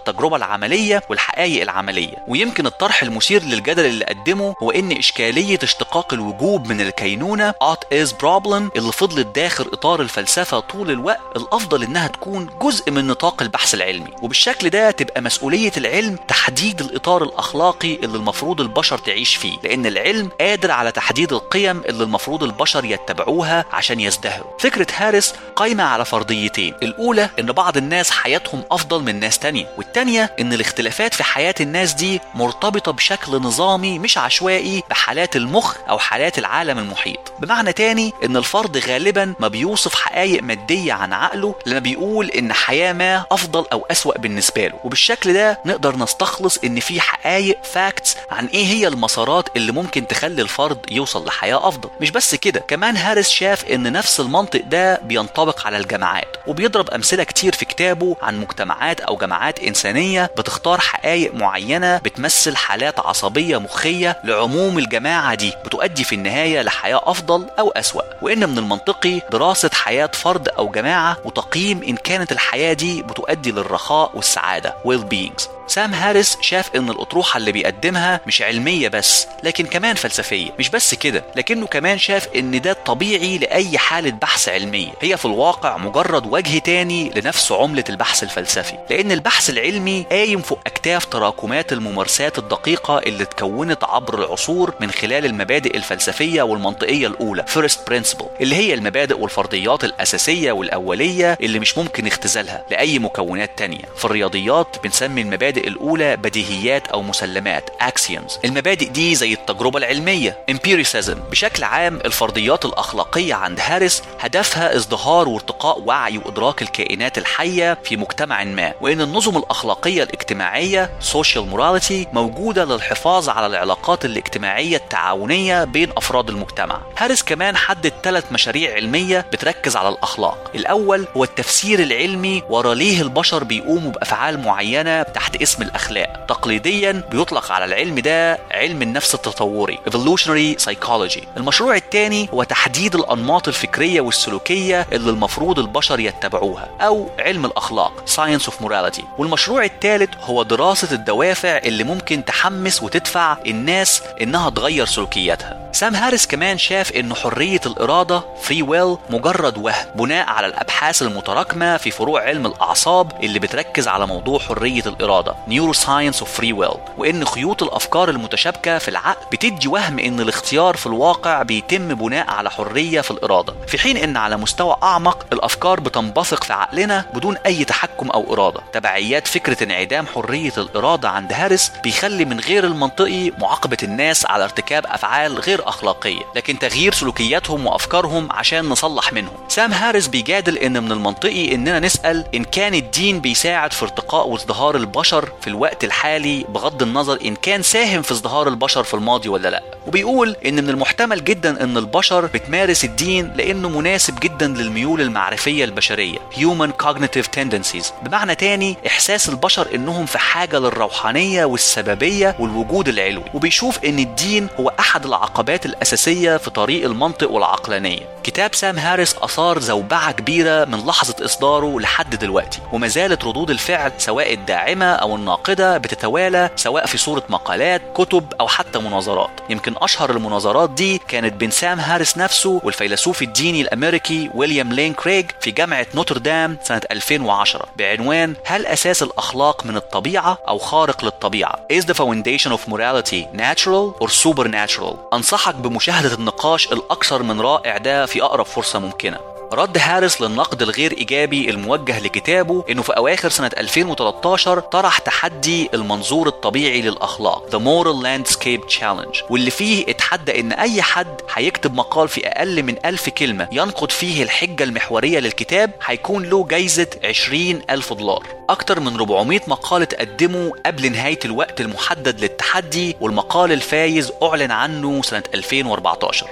التجربة العملية والحقائق العملية ويمكن الطرح المثير للجدل اللي قدمه هو ان اشكالية اشتقاق الوجوب من الكينونة art is problem اللي فضلت داخل اطار الفلسفة طول الوقت الافضل انها تكون جزء من نطاق البحث العلمي وبالشكل ده تبقى مسؤولية العلم تحديد الاطار الاخلاقي اللي المفروض البشر تعيش فيه لان العلم قادر على تحديد القيم اللي المفروض البشر يتبعوها عشان يزدهروا فكرة هارس قايمة على فرضيتين الاولى ان بعض الناس حياتهم افضل من ناس تانية والتانية ان الاختلافات في حياة الناس دي مرتبطة بشكل نظامي مش عشوائي بحالات المخ او حالات العالم المحيط بمعنى تاني ان الفرد غالبا ما بيوصف حقائق مادية عن عقله لما بيقول ان حياة ما افضل او اسوأ بالنسبة له وبالشكل ده نقدر نستخلص ان في حقائق فاكتس عن ايه هي المسارات اللي ممكن تخلي الفرد يوصل لحياة افضل مش بس كده كمان هاريس شاف ان نفس المنطق ده بينطبق على الجماعات وبيضرب امثلة كتير في كتابه عن مجتمعات او جماعات انسانية بتختار حقائق معينة بتمثل حالات عصبية مخية لعموم الجماعة دي بتؤدي في النهاية لحياة افضل او اسوأ وان من المنطقي دراسة حياة فرد او جماعة وتقييم ان كانت الحياة دي بتؤدي للرخاء والسعادة well beings سام هاريس شاف ان الاطروحة اللي بيقدمها مش علمية بس لكن كمان فلسفية مش بس كده لكنه كمان شاف ان ده طبيعي لاي حالة بحث علمية هي في الواقع مجرد وجه تاني لنفس عملة البحث الفلسفي لان البحث العلمي قايم فوق اكتاف تراكمات الممارسات الدقيقة اللي اتكونت عبر العصور من خلال المبادئ الفلسفية والمنطقية الاولى first principle اللي هي المبادئ والفرضيات الاساسية والاولية اللي مش ممكن اختزالها لاي مكونات تانية في الرياضيات بنسمي المبادئ المبادئ الأولى بديهيات أو مسلمات axioms المبادئ دي زي التجربة العلمية empiricism بشكل عام الفرضيات الأخلاقية عند هاريس هدفها ازدهار وارتقاء وعي وإدراك الكائنات الحية في مجتمع ما وإن النظم الأخلاقية الاجتماعية social morality موجودة للحفاظ على العلاقات الاجتماعية التعاونية بين أفراد المجتمع هاريس كمان حدد ثلاث مشاريع علمية بتركز على الأخلاق الأول هو التفسير العلمي ورا ليه البشر بيقوموا بأفعال معينة تحت اسم الأخلاق تقليديا بيطلق على العلم ده علم النفس التطوري evolutionary psychology المشروع الثاني هو تحديد الأنماط الفكرية والسلوكية اللي المفروض البشر يتبعوها أو علم الأخلاق science of morality والمشروع الثالث هو دراسة الدوافع اللي ممكن تحمس وتدفع الناس إنها تغير سلوكياتها سام هاريس كمان شاف إن حرية الإرادة free will مجرد وهم بناء على الأبحاث المتراكمة في فروع علم الأعصاب اللي بتركز على موضوع حرية الإرادة neuroscience of free will وإن خيوط الأفكار المتشابكة في العقل بتدي وهم إن الاختيار في الواقع بيتم بناء على حرية في الإرادة في حين إن على مستوى أعمق الأفكار بتنبثق في عقلنا بدون أي تحكم أو إرادة تبعيات فكرة انعدام حرية الإرادة عند هاريس بيخلي من غير المنطقي معاقبة الناس على ارتكاب أفعال غير أخلاقية لكن تغيير سلوكياتهم وأفكارهم عشان نصلح منهم سام هاريس بيجادل إن من المنطقي إننا نسأل إن كان الدين بيساعد في ارتقاء وازدهار البشر في الوقت الحالي بغض النظر إن كان ساهم في ازدهار البشر في الماضي ولا لا وبيقول إن من المحتمل جدا إن البشر بتمارس الدين لأنه مناسب جدا للميول المعرفية البشرية human cognitive tendencies بمعنى تاني إحساس البشر إنهم في حاجة للروحانية والسببية والوجود العلوي وبيشوف إن الدين هو أحد العقبات الأساسية في طريق المنطق والعقلانية كتاب سام هاريس أثار زوبعة كبيرة من لحظة إصداره لحد دلوقتي وما زالت ردود الفعل سواء الداعمة أو الناقدة بتتوالى سواء في صورة مقالات كتب أو حتى مناظرات يمكن أشهر المناظرات دي كانت بين سام هاريس نفسه والفيلسوف الديني الأمريكي ويليام لين كريج في جامعة نوتردام سنة 2010 بعنوان هل أساس الأخلاق من الطبيعة أو خارق للطبيعة Is the foundation of morality natural or supernatural أنصحك بمشاهدة النقاش الأكثر من رائع ده في أقرب فرصة ممكنة رد هاريس للنقد الغير ايجابي الموجه لكتابه انه في اواخر سنه 2013 طرح تحدي المنظور الطبيعي للاخلاق The Moral Landscape Challenge واللي فيه اتحدى ان اي حد هيكتب مقال في اقل من ألف كلمه ينقد فيه الحجه المحوريه للكتاب هيكون له جايزه 20 ألف دولار أكتر من 400 مقال اتقدموا قبل نهاية الوقت المحدد للتحدي والمقال الفايز أعلن عنه سنة 2014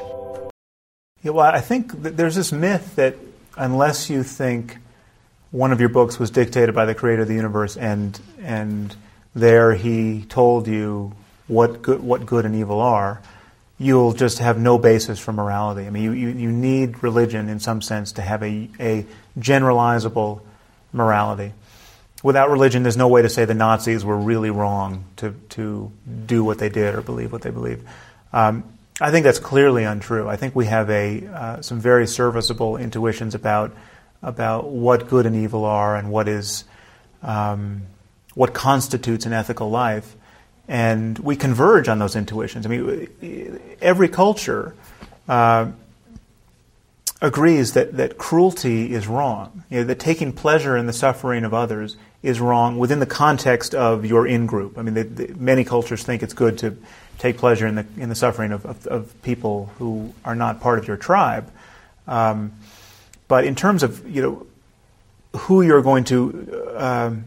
Yeah, well, I think that there's this myth that unless you think one of your books was dictated by the creator of the universe and and there he told you what good, what good and evil are, you'll just have no basis for morality. I mean, you, you, you need religion in some sense to have a, a generalizable morality. without religion, there's no way to say the Nazis were really wrong to, to do what they did or believe what they believe. Um, I think that's clearly untrue. I think we have a, uh, some very serviceable intuitions about, about what good and evil are and what, is, um, what constitutes an ethical life. And we converge on those intuitions. I mean, every culture uh, agrees that, that cruelty is wrong, you know, that taking pleasure in the suffering of others is wrong within the context of your in group. I mean, the, the, many cultures think it's good to take pleasure in the, in the suffering of, of, of people who are not part of your tribe. Um, but in terms of you know who you're going to um,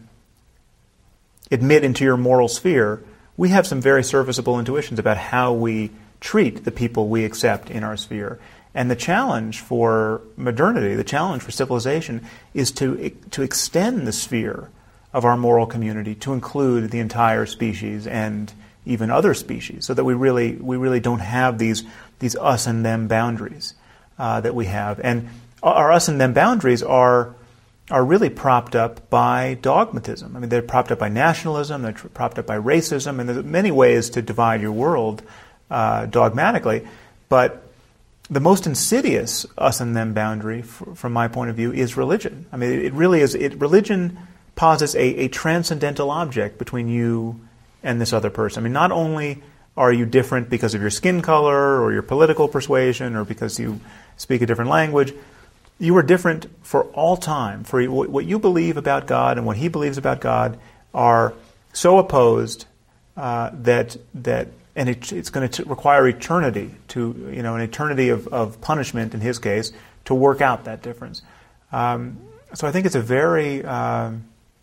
admit into your moral sphere, we have some very serviceable intuitions about how we treat the people we accept in our sphere. And the challenge for modernity, the challenge for civilization, is to, to extend the sphere of our moral community to include the entire species and even other species, so that we really we really don't have these these us and them boundaries uh, that we have, and our us and them boundaries are are really propped up by dogmatism. I mean, they're propped up by nationalism, they're propped up by racism, and there's many ways to divide your world uh, dogmatically, but the most insidious us and them boundary, f- from my point of view, is religion. I mean, it really is. It religion posits a, a transcendental object between you and this other person. I mean, not only are you different because of your skin color or your political persuasion or because you speak a different language, you are different for all time. For what you believe about God and what He believes about God are so opposed uh, that that and it, it's going to require eternity to you know an eternity of, of punishment in His case to work out that difference. Um, so I think it's a very um,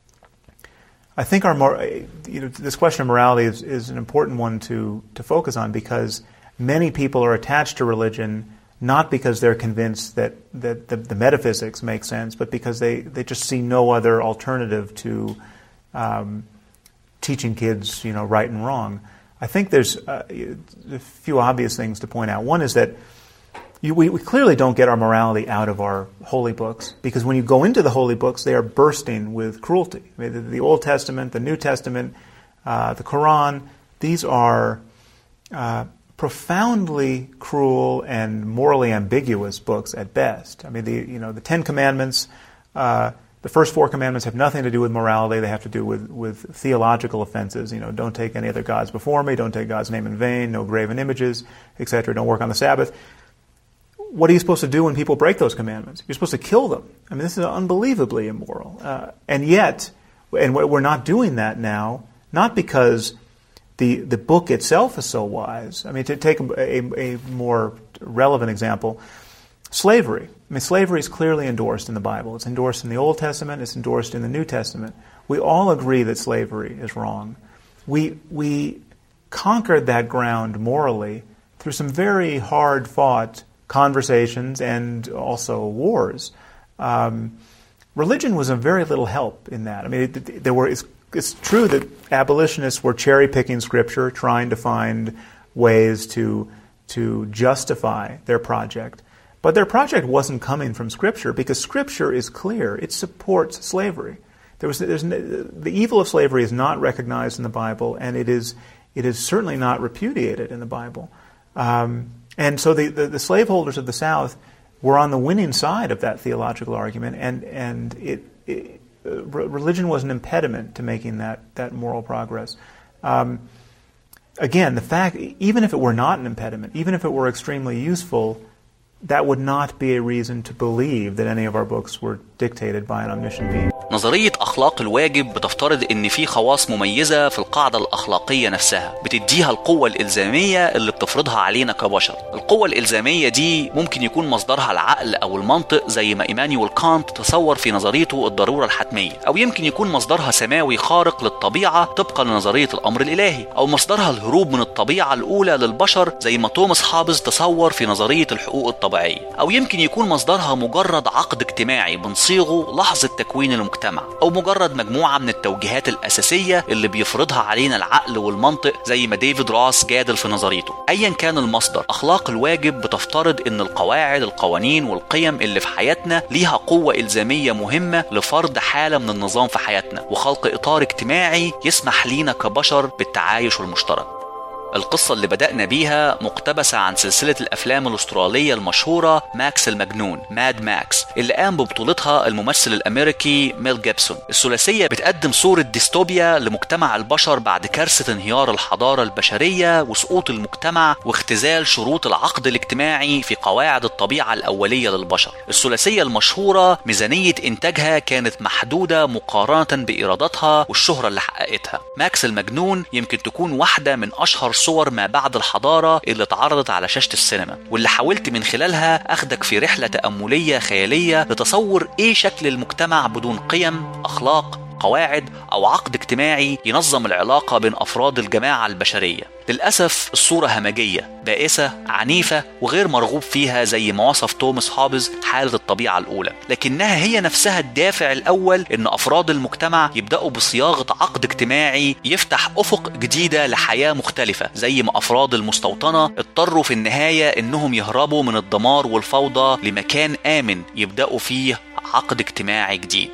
I think our more, you know, this question of morality is, is an important one to, to focus on because many people are attached to religion not because they're convinced that, that the, the metaphysics make sense, but because they, they just see no other alternative to um, teaching kids, you know, right and wrong. I think there's uh, a few obvious things to point out. One is that you, we, we, clearly don't get our morality out of our holy books because when you go into the holy books, they are bursting with cruelty. I mean, the, the, Old Testament, the New Testament, uh, the Quran, these are uh, profoundly cruel and morally ambiguous books at best. I mean, the, you know, the Ten Commandments, uh, the first four commandments have nothing to do with morality. They have to do with, with theological offenses. You know, don't take any other gods before me. Don't take God's name in vain. No graven images, etc. Don't work on the Sabbath what are you supposed to do when people break those commandments? You're supposed to kill them. I mean, this is unbelievably immoral. Uh, and yet, and we're not doing that now, not because the, the book itself is so wise. I mean, to take a, a, a more relevant example, slavery. I mean, slavery is clearly endorsed in the Bible. It's endorsed in the Old Testament, it's endorsed in the New Testament. We all agree that slavery is wrong. We, we conquered that ground morally through some very hard fought conversations and also wars. Um, religion was of very little help in that. I mean, it, there were. It's, it's true that abolitionists were cherry picking scripture, trying to find ways to to justify their project. But their project wasn't coming from Scripture because Scripture is clear. It supports slavery. There was, the evil of slavery is not recognized in the Bible, and it is, it is certainly not repudiated in the Bible. Um, and so the, the, the, slaveholders of the South were on the winning side of that theological argument, and, and it, it, uh, religion was an impediment to making that, that moral progress. Um, again, the fact, even if it were not an impediment, even if it were extremely useful, that would not be a reason to believe that any of our books were dictated by an omniscient being. نظرية أخلاق الواجب بتفترض إن في خواص مميزة في القاعدة الأخلاقية نفسها بتديها القوة الإلزامية اللي بتفرضها علينا كبشر القوة الإلزامية دي ممكن يكون مصدرها العقل أو المنطق زي ما إيمانويل كانت تصور في نظريته الضرورة الحتمية أو يمكن يكون مصدرها سماوي خارق للطبيعة طبقا لنظرية الأمر الإلهي أو مصدرها الهروب من الطبيعة الأولى للبشر زي ما توماس هابز تصور في نظرية الحقوق الطبيعية طبيعية أو يمكن يكون مصدرها مجرد عقد اجتماعي بنصيغه لحظة تكوين المجتمع أو مجرد مجموعة من التوجيهات الأساسية اللي بيفرضها علينا العقل والمنطق زي ما ديفيد راس جادل في نظريته أيا كان المصدر أخلاق الواجب بتفترض إن القواعد القوانين والقيم اللي في حياتنا ليها قوة إلزامية مهمة لفرض حالة من النظام في حياتنا وخلق إطار اجتماعي يسمح لينا كبشر بالتعايش المشترك القصة اللي بدأنا بيها مقتبسة عن سلسلة الأفلام الأسترالية المشهورة ماكس المجنون ماد ماكس اللي قام ببطولتها الممثل الأمريكي ميل جيبسون الثلاثية بتقدم صورة ديستوبيا لمجتمع البشر بعد كارثة انهيار الحضارة البشرية وسقوط المجتمع واختزال شروط العقد الاجتماعي في قواعد الطبيعة الأولية للبشر الثلاثية المشهورة ميزانية إنتاجها كانت محدودة مقارنة بإيراداتها والشهرة اللي حققتها ماكس المجنون يمكن تكون واحدة من أشهر صور ما بعد الحضارة اللي اتعرضت على شاشة السينما واللي حاولت من خلالها أخدك في رحلة تأملية خيالية لتصور إيه شكل المجتمع بدون قيم أخلاق قواعد أو عقد اجتماعي ينظم العلاقة بين أفراد الجماعة البشرية للأسف الصورة همجية بائسة عنيفة وغير مرغوب فيها زي ما وصف توماس هوبز حالة الطبيعة الأولى لكنها هي نفسها الدافع الأول إن أفراد المجتمع يبدأوا بصياغة عقد اجتماعي يفتح أفق جديدة لحياة مختلفة زي ما أفراد المستوطنة اضطروا في النهاية إنهم يهربوا من الدمار والفوضى لمكان آمن يبدأوا فيه عقد اجتماعي جديد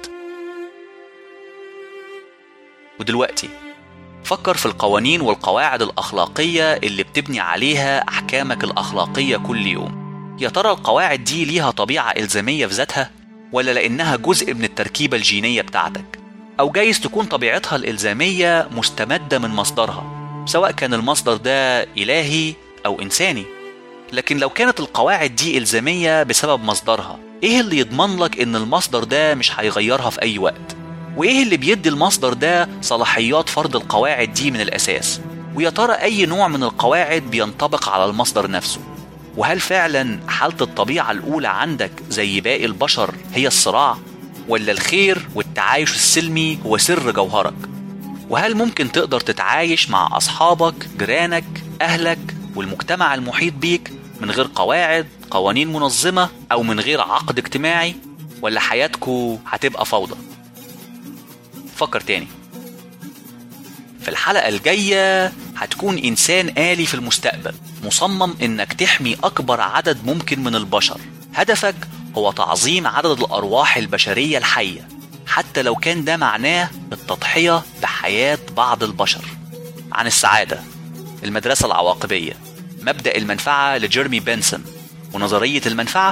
ودلوقتي فكر في القوانين والقواعد الأخلاقية اللي بتبني عليها أحكامك الأخلاقية كل يوم يا ترى القواعد دي ليها طبيعة إلزامية في ذاتها ولا لأنها جزء من التركيبة الجينية بتاعتك أو جايز تكون طبيعتها الإلزامية مستمدة من مصدرها سواء كان المصدر ده إلهي أو إنساني لكن لو كانت القواعد دي إلزامية بسبب مصدرها إيه اللي يضمن لك إن المصدر ده مش هيغيرها في أي وقت؟ وايه اللي بيدي المصدر ده صلاحيات فرض القواعد دي من الاساس ويا ترى اي نوع من القواعد بينطبق على المصدر نفسه وهل فعلا حالة الطبيعة الأولى عندك زي باقي البشر هي الصراع ولا الخير والتعايش السلمي هو سر جوهرك وهل ممكن تقدر تتعايش مع أصحابك جيرانك أهلك والمجتمع المحيط بيك من غير قواعد قوانين منظمة أو من غير عقد اجتماعي ولا حياتكو هتبقى فوضى فكر تاني في الحلقة الجاية هتكون إنسان آلي في المستقبل مصمم إنك تحمي أكبر عدد ممكن من البشر هدفك هو تعظيم عدد الأرواح البشرية الحية حتى لو كان ده معناه التضحية بحياة بعض البشر عن السعادة المدرسة العواقبية مبدأ المنفعة لجيرمي بنسون ونظرية المنفعة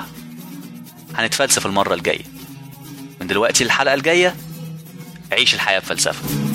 هنتفلسف المرة الجاية من دلوقتي الحلقة الجاية عيش الحياة بفلسفة